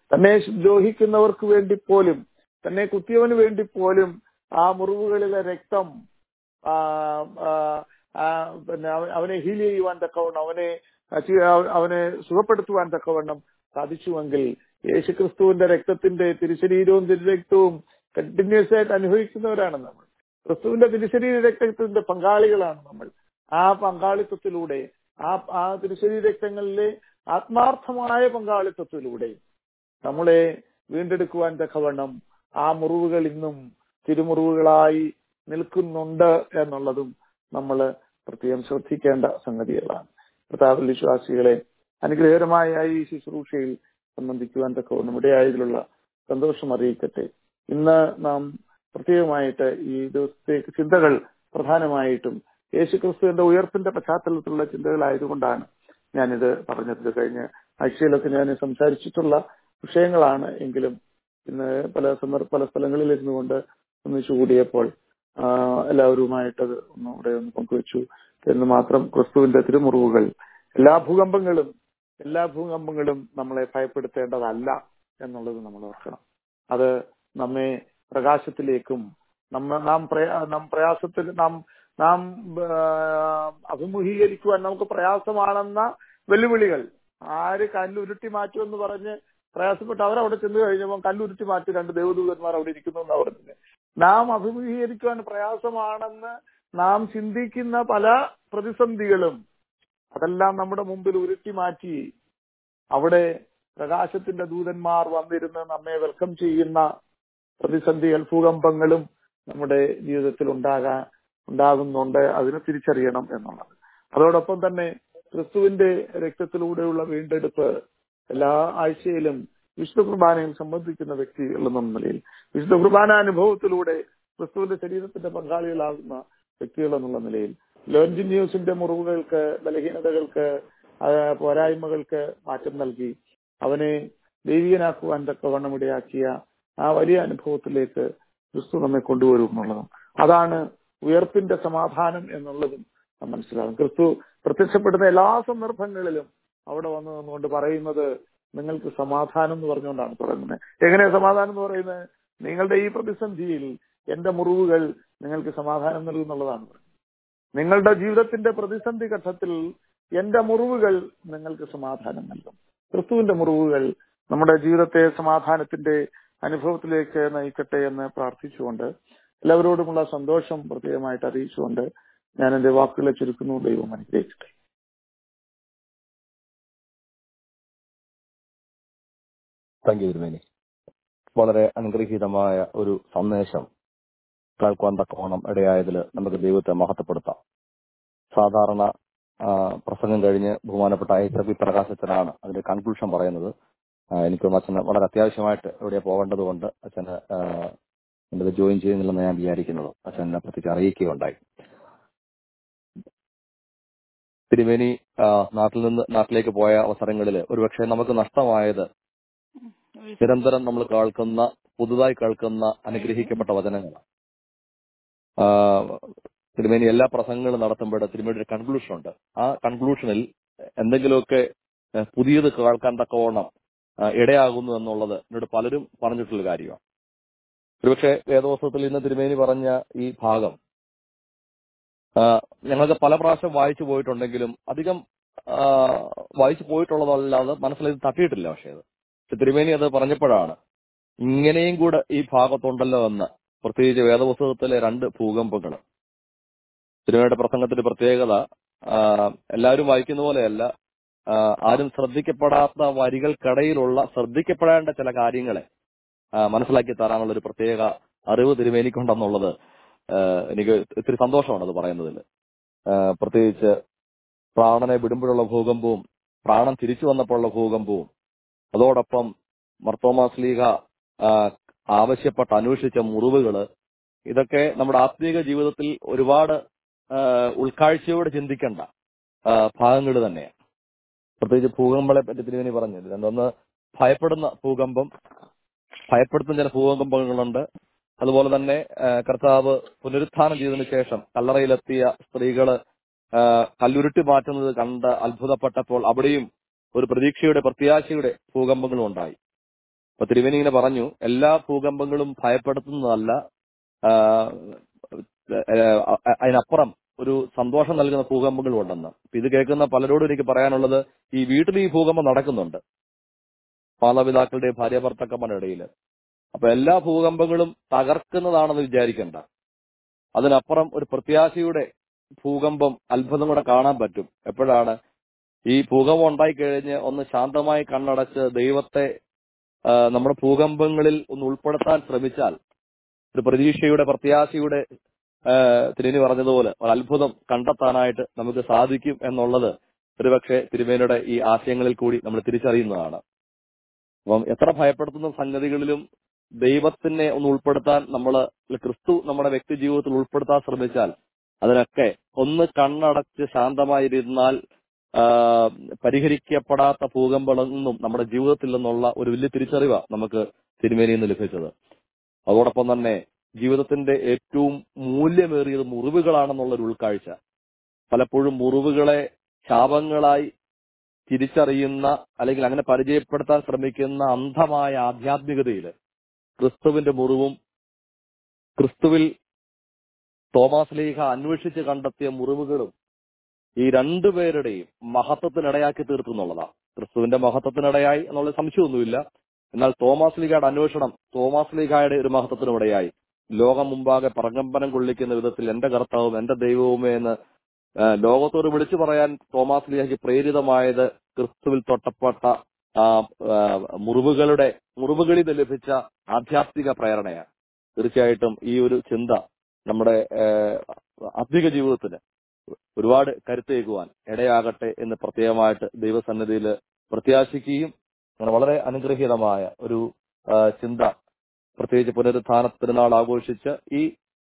തന്നെ ദ്രോഹിക്കുന്നവർക്ക് വേണ്ടി പോലും തന്നെ കുത്തിയവന് വേണ്ടി പോലും ആ മുറിവുകളിലെ രക്തം ആ, ആ, ആ, പിന്നെ അവ- അവനെ ഹീൽ ചെയ്യുവാൻ തക്കവണ്ണം അവനെ അച്ചി- അവ- അവനെ സുഖപ്പെടുത്തുവാൻ തക്കവണ്ണം സാധിച്ചുവെങ്കിൽ യേശുക്രിസ്തുവിന്റെ രക്തത്തിന്റെ തിരുശരീരവും തിരുരക്തവും കണ്ടിന്യൂസ് ആയിട്ട് അനുഭവിക്കുന്നവരാണ് നമ്മൾ ക്രിസ്തുവിന്റെ തിരുശരീര രക്തത്തിന്റെ പങ്കാളികളാണ് നമ്മൾ ആ പങ്കാളിത്തത്തിലൂടെ ആ ആ തിരുശരീര രക്തങ്ങളിലെ ആത്മാർത്ഥമായ പങ്കാളിത്തത്തിലൂടെ നമ്മളെ വീണ്ടെടുക്കുവാൻ തക്കവണ്ണം ആ മുറിവുകൾ ഇന്നും തിരുമുറിവുകളായി നിൽക്കുന്നുണ്ട് എന്നുള്ളതും നമ്മൾ പ്രത്യേകം ശ്രദ്ധിക്കേണ്ട സംഗതികളാണ് പ്രതാപ വിശ്വാസികളെ അനുഗ്രഹകരമായ ഈ ശുശ്രൂഷയിൽ സംബന്ധിക്കുവാൻ തക്കവണ്ണം ഇടയായതിലുള്ള സന്തോഷം അറിയിക്കട്ടെ ഇന്ന് നാം പ്രത്യേകമായിട്ട് ഈ ദിവസത്തെ ചിന്തകൾ പ്രധാനമായിട്ടും യേശുക്രിസ്തുവിന്റെ ഉയർപ്പിന്റെ പശ്ചാത്തലത്തിലുള്ള ചിന്തകളായതുകൊണ്ടാണ് ഞാനിത് പറഞ്ഞത് കഴിഞ്ഞ ആഴ്ചയിലൊക്കെ ഞാൻ സംസാരിച്ചിട്ടുള്ള വിഷയങ്ങളാണ് എങ്കിലും ഇന്ന് പല സന്ദർഭ പല സ്ഥലങ്ങളിൽ ഇരുന്നു കൊണ്ട് ഒന്നിച്ചു കൂടിയപ്പോൾ ആ, എല്ലാവരുമായിട്ടത് ഒന്നുകൂടെ ഒന്ന് പങ്കുവച്ചു എന്ന് മാത്രം ക്രിസ്തുവിന്റെ തിരുമുറിവുകൾ എല്ലാ ഭൂകമ്പങ്ങളും എല്ലാ ഭൂകമ്പങ്ങളും നമ്മളെ ഭയപ്പെടുത്തേണ്ടതല്ല എന്നുള്ളത് നമ്മൾ ഓർക്കണം അത് നമ്മെ പ്രകാശത്തിലേക്കും നമ്മ നാം പ്രയാ നാം പ്രയാസത്തിൽ നാം നാം ആ, അഭിമുഖീകരിക്കുവാൻ നമുക്ക് പ്രയാസമാണെന്ന വെല്ലുവിളികൾ ആര് കല്ലുരുട്ടി മാറ്റുമെന്ന് പറഞ്ഞ് പ്രയാസപ്പെട്ട് അവരവിടെ ചെന്ന് കഴിഞ്ഞപ്പോൾ കല്ലുരുട്ടി മാറ്റി രണ്ട് ദേവദൂതന്മാർ അവിടെ ഇരിക്കുന്നു എന്നാ പറഞ്ഞത് നാം അഭിമുഖീകരിക്കുവാൻ പ്രയാസമാണെന്ന് നാം ചിന്തിക്കുന്ന പല പ്രതിസന്ധികളും അതെല്ലാം നമ്മുടെ മുമ്പിൽ ഉരുട്ടി മാറ്റി അവിടെ പ്രകാശത്തിന്റെ ദൂതന്മാർ വന്നിരുന്ന് നമ്മെ വെൽക്കം ചെയ്യുന്ന പ്രതിസന്ധികൾ ഭൂകമ്പങ്ങളും നമ്മുടെ ജീവിതത്തിൽ ഉണ്ടാകാൻ ഉണ്ടാകുന്നുണ്ട് അതിനെ തിരിച്ചറിയണം എന്നുള്ളത് അതോടൊപ്പം തന്നെ ക്രിസ്തുവിന്റെ രക്തത്തിലൂടെയുള്ള വീണ്ടെടുപ്പ് എല്ലാ ആഴ്ചയിലും വിശുദ്ധ കുർബാനയിൽ സംബന്ധിക്കുന്ന വ്യക്തികൾ എന്ന നിലയിൽ വിശുദ്ധ കുർബാന അനുഭവത്തിലൂടെ ക്രിസ്തുവിന്റെ ശരീരത്തിന്റെ പങ്കാളികളാകുന്ന വ്യക്തികൾ എന്നുള്ള നിലയിൽ ലോഞ്ചിന്യൂസിന്റെ മുറിവുകൾക്ക് ബലഹീനതകൾക്ക് ആ, പോരായ്മകൾക്ക് മാറ്റം നൽകി അവനെ ദൈവികനാക്കുവാൻ തക്കവണ്ണം ഇടയാക്കിയ ആ വലിയ അനുഭവത്തിലേക്ക് ക്രിസ്തു നമ്മെ കൊണ്ടുവരും എന്നുള്ളതും അതാണ് ഉയർപ്പിന്റെ സമാധാനം എന്നുള്ളതും നാം മനസ്സിലാകും ക്രിസ്തു പ്രത്യക്ഷപ്പെടുന്ന എല്ലാ സന്ദർഭങ്ങളിലും അവിടെ വന്നു നിന്നുകൊണ്ട് പറയുന്നത് നിങ്ങൾക്ക് സമാധാനം എന്ന് പറഞ്ഞുകൊണ്ടാണ് തുടങ്ങുന്നത് എങ്ങനെയാ സമാധാനം എന്ന് പറയുന്നത് നിങ്ങളുടെ ഈ പ്രതിസന്ധിയിൽ എന്റെ മുറിവുകൾ നിങ്ങൾക്ക് സമാധാനം നൽകുന്നുള്ളതാണ് പറയുന്നത്. നിങ്ങളുടെ ജീവിതത്തിന്റെ പ്രതിസന്ധി ഘട്ടത്തിൽ എന്റെ മുറിവുകൾ നിങ്ങൾക്ക് സമാധാനം നൽകും ക്രിസ്തുവിന്റെ മുറിവുകൾ നമ്മുടെ ജീവിതത്തെ സമാധാനത്തിന്റെ അനുഭവത്തിലേക്ക് നയിക്കട്ടെ എന്ന് പ്രാർത്ഥിച്ചുകൊണ്ട് എല്ലാവരോടുമുള്ള സന്തോഷം പ്രത്യേകമായിട്ട് അറിയിച്ചുകൊണ്ട് ഞാൻ എന്റെ വാക്കുകളെ ചുരുക്കുന്നു ദൈവം അനുഗ്രഹിക്കട്ടെ താങ്ക് യു തിരുമേനി വളരെ അനുഗ്രഹീതമായ ഒരു സന്ദേശം കേൾക്കുവാൻ തക്കോണം ഇടയായതിൽ നമുക്ക് ദൈവത്തെ മഹത്വപ്പെടുത്താം സാധാരണ ആ, പ്രസംഗം കഴിഞ്ഞ് ബഹുമാനപ്പെട്ട ഐ പി പ്രകാശത്തിനാണ് അതിന്റെ കൺക്ലൂഷൻ പറയുന്നത് ആ, എനിക്ക് അച്ഛന് വളരെ അത്യാവശ്യമായിട്ട് എവിടെ പോകേണ്ടത് കൊണ്ട് അച്ഛന് ആ, എന്റെ ജോയിൻ ചെയ്യുന്നില്ലെന്ന് ഞാൻ വിചാരിക്കുന്നത് അച്ഛൻ എന്നെ പ്രത്യേകിച്ച് അറിയിക്കുകയുണ്ടായി തിരുമേനി ആ, നാട്ടിൽ നിന്ന് നാട്ടിലേക്ക് പോയ അവസരങ്ങളിൽ ഒരുപക്ഷെ നമുക്ക് നഷ്ടമായത് നിരന്തരം നമ്മൾ കേൾക്കുന്ന പുതുതായി കേൾക്കുന്ന അനുഗ്രഹിക്കപ്പെട്ട വചനങ്ങളാണ് ആ, തിരുമേനി എല്ലാ പ്രസംഗങ്ങളും നടത്തുമ്പോൾ തിരുമേനിയുടെ ഒരു കൺക്ലൂഷൻ ഉണ്ട് ആ കൺക്ലൂഷനിൽ എന്തെങ്കിലുമൊക്കെ ഏഹ്, പുതിയത് കേൾക്കാൻ തക്കവണ്ണം ആ, ഇടയാകുന്നു എന്നുള്ളത് എന്നോട് പലരും പറഞ്ഞിട്ടുള്ള കാര്യമാണ് ഒരുപക്ഷെ വേദോത്സവത്തിൽ ഇന്ന് തിരുമേനി പറഞ്ഞ ഈ ഭാഗം ആ, ഞങ്ങൾക്ക് പല പ്രാവശ്യം വായിച്ചു പോയിട്ടുണ്ടെങ്കിലും അധികം ആ, വായിച്ചു പോയിട്ടുള്ളതല്ലാതെ മനസ്സിൽ ഇത് തട്ടിയിട്ടില്ല പക്ഷേ അത് പക്ഷെ തിരുമേനി അത് പറഞ്ഞപ്പോഴാണ് ഇങ്ങനെയും കൂടെ ഈ ഭാഗത്തുണ്ടല്ലോ എന്ന് പ്രത്യേകിച്ച് വേദപുസ്തകത്തിലെ രണ്ട് ഭൂകമ്പങ്ങൾ തിരുമേനിയുടെ പ്രസംഗത്തിന്റെ പ്രത്യേകത ആ, എല്ലാവരും വായിക്കുന്ന പോലെയല്ല ആ, ആരും ശ്രദ്ധിക്കപ്പെടാത്ത വരികൾക്കിടയിലുള്ള ശ്രദ്ധിക്കപ്പെടേണ്ട ചില കാര്യങ്ങളെ ആ, മനസ്സിലാക്കി തരാനുള്ള ഒരു പ്രത്യേക അറിവ് തിരുമേനിക്കുണ്ടെന്നുള്ളത് ആ, എനിക്ക് ഇത്തിരി സന്തോഷമാണ് അത് പറയുന്നതിൽ ആ, പ്രത്യേകിച്ച് പ്രാണനെ വിടുമ്പോഴുള്ള ഭൂകമ്പവും പ്രാണൻ തിരിച്ചു വന്നപ്പോഴുള്ള ഭൂകമ്പവും അതോടൊപ്പം മർത്തോമാസ്ലീഹ ആവശ്യപ്പെട്ട് അന്വേഷിച്ച മുറിവുകള് ഇതൊക്കെ നമ്മുടെ ആത്മീക ജീവിതത്തിൽ ഒരുപാട് ആ, ഉൾക്കാഴ്ചയോടെ ചിന്തിക്കേണ്ട ഭാഗങ്ങൾ തന്നെയാണ് പ്രത്യേകിച്ച് ഭൂകമ്പങ്ങളെ പറ്റി തിരുവേനി പറഞ്ഞത് രണ്ടൊന്ന് ഭയപ്പെടുന്ന ഭൂകമ്പം ഭയപ്പെടുത്തുന്ന ചില ഭൂകമ്പങ്ങളുണ്ട് അതുപോലെ തന്നെ ആ, കർത്താവ് പുനരുത്ഥാനം ചെയ്തതിനു ശേഷം കല്ലറയിലെത്തിയ സ്ത്രീകള് ആ, കല്ലുരുട്ടി മാറ്റുന്നത് കണ്ട് അത്ഭുതപ്പെട്ടപ്പോൾ അവിടെയും ഒരു പ്രതീക്ഷയുടെ പ്രത്യാശയുടെ ഭൂകമ്പങ്ങളും ഉണ്ടായി അപ്പൊ തിരുവേനി ഇങ്ങനെ പറഞ്ഞു എല്ലാ ഭൂകമ്പങ്ങളും ഭയപ്പെടുത്തുന്നതല്ല ആ, ഏഹ്, അ- അതിനപ്പുറം ഒരു സന്തോഷം നൽകുന്ന ഭൂകമ്പങ്ങളും ഉണ്ടെന്ന് അപ്പൊ ഇത് കേൾക്കുന്ന പലരോടും എനിക്ക് പറയാനുള്ളത് ഈ വീട്ടിൽ ഈ ഭൂകമ്പം നടക്കുന്നുണ്ട് മാതാപിതാക്കളുടെ ഭാര്യ ഭർത്താക്കന്മാരുടെ ഇടയിൽ അപ്പൊ എല്ലാ ഭൂകമ്പങ്ങളും തകർക്കുന്നതാണെന്ന് വിചാരിക്കണ്ട അതിനപ്പുറം ഒരു പ്രത്യാശയുടെ ഭൂകമ്പം അത്ഭുതം കൂടെ കാണാൻ പറ്റും എപ്പോഴാണ് ഈ ഭൂകമ്പം ഉണ്ടായിക്കഴിഞ്ഞ് ഒന്ന് ശാന്തമായി കണ്ണടച്ച് ദൈവത്തെ ആ, നമ്മുടെ ഭൂകമ്പങ്ങളിൽ ഒന്ന് ഉൾപ്പെടുത്താൻ ശ്രമിച്ചാൽ ഒരു പ്രതീക്ഷയുടെ പ്രത്യാശയുടെ ആ, തിരുമേനി പറഞ്ഞതുപോലെ ഒരു അത്ഭുതം കണ്ടെത്താനായിട്ട് നമുക്ക് സാധിക്കും എന്നുള്ളത് ഒരുപക്ഷെ തിരുമേനിയുടെ ഈ ആശയങ്ങളിൽ കൂടി നമ്മൾ തിരിച്ചറിയുന്നതാണ് അപ്പം എത്ര ഭയപ്പെടുത്തുന്ന സംഗതികളിലും ദൈവത്തിനെ ഒന്ന് ഉൾപ്പെടുത്താൻ നമ്മൾ ക്രിസ്തു നമ്മുടെ വ്യക്തി ജീവിതത്തിൽ ഉൾപ്പെടുത്താൻ ശ്രമിച്ചാൽ അതിനൊക്കെ ഒന്ന് കണ്ണടച്ച് ശാന്തമായിരുന്നാൽ ആ, പരിഹരിക്കപ്പെടാത്ത ഭൂകമ്പങ്ങളൊന്നും നമ്മുടെ ജീവിതത്തിൽ നിന്നുള്ള ഒരു വലിയ തിരിച്ചറിവാണ് നമുക്ക് തിരുമേനിയിൽ നിന്ന് ലഭിച്ചത് അതോടൊപ്പം തന്നെ ജീവിതത്തിന്റെ ഏറ്റവും മൂല്യമേറിയത് മുറിവുകളാണെന്നുള്ള ഒരു ഉൾക്കാഴ്ച പലപ്പോഴും മുറിവുകളെ ശാപങ്ങളായി തിരിച്ചറിയുന്ന അല്ലെങ്കിൽ അങ്ങനെ പരിചയപ്പെടുത്താൻ ശ്രമിക്കുന്ന അന്ധമായ ആധ്യാത്മികതയിൽ ക്രിസ്തുവിന്റെ മുറിവും ക്രിസ്തുവിൽ തോമാസ് ലീഹ അന്വേഷിച്ച് കണ്ടെത്തിയ മുറിവുകളും ഈ രണ്ടുപേരുടെയും മഹത്വത്തിനിടയാക്കി തീർത്തു എന്നുള്ളതാണ് ക്രിസ്തുവിന്റെ മഹത്വത്തിനിടയായി എന്നുള്ള സംശയമൊന്നുമില്ല എന്നാൽ തോമാസ് ലീഗയുടെ അന്വേഷണം തോമാസ് ലീഗയുടെ ഒരു മഹത്വത്തിനിടയായി ലോകം മുമ്പാകെ പ്രകമ്പനം കൊള്ളിക്കുന്ന വിധത്തിൽ എന്റെ കർത്താവും എന്റെ ദൈവവുമേ എന്ന് ആ, ലോകത്തോട് വിളിച്ചു പറയാൻ തോമാസ് ലീഹയ്ക്ക് പ്രേരിതമായത് ക്രിസ്തുവിൽ തൊട്ടപ്പെട്ട ആ, ആ, മുറിവുകളുടെ മുറിവുകളിൽ നിന്ന് ലഭിച്ച ആധ്യാത്മിക പ്രേരണയാണ് തീർച്ചയായിട്ടും ഈ ഒരു ചിന്ത നമ്മുടെ ആ, ആത്മിക ജീവിതത്തിന് ഒരുപാട് കരുത്തേകുവാൻ ഇടയാകട്ടെ എന്ന് പ്രത്യേകമായിട്ട് ദൈവസന്നിധിയിൽ പ്രത്യാശിക്കുകയും അങ്ങനെ വളരെ അനുഗ്രഹീതമായ ഒരു ആ, ചിന്ത പ്രത്യേകിച്ച് പുനരുത്ഥാന തിരുനാൾ ആഘോഷിച്ച് ഈ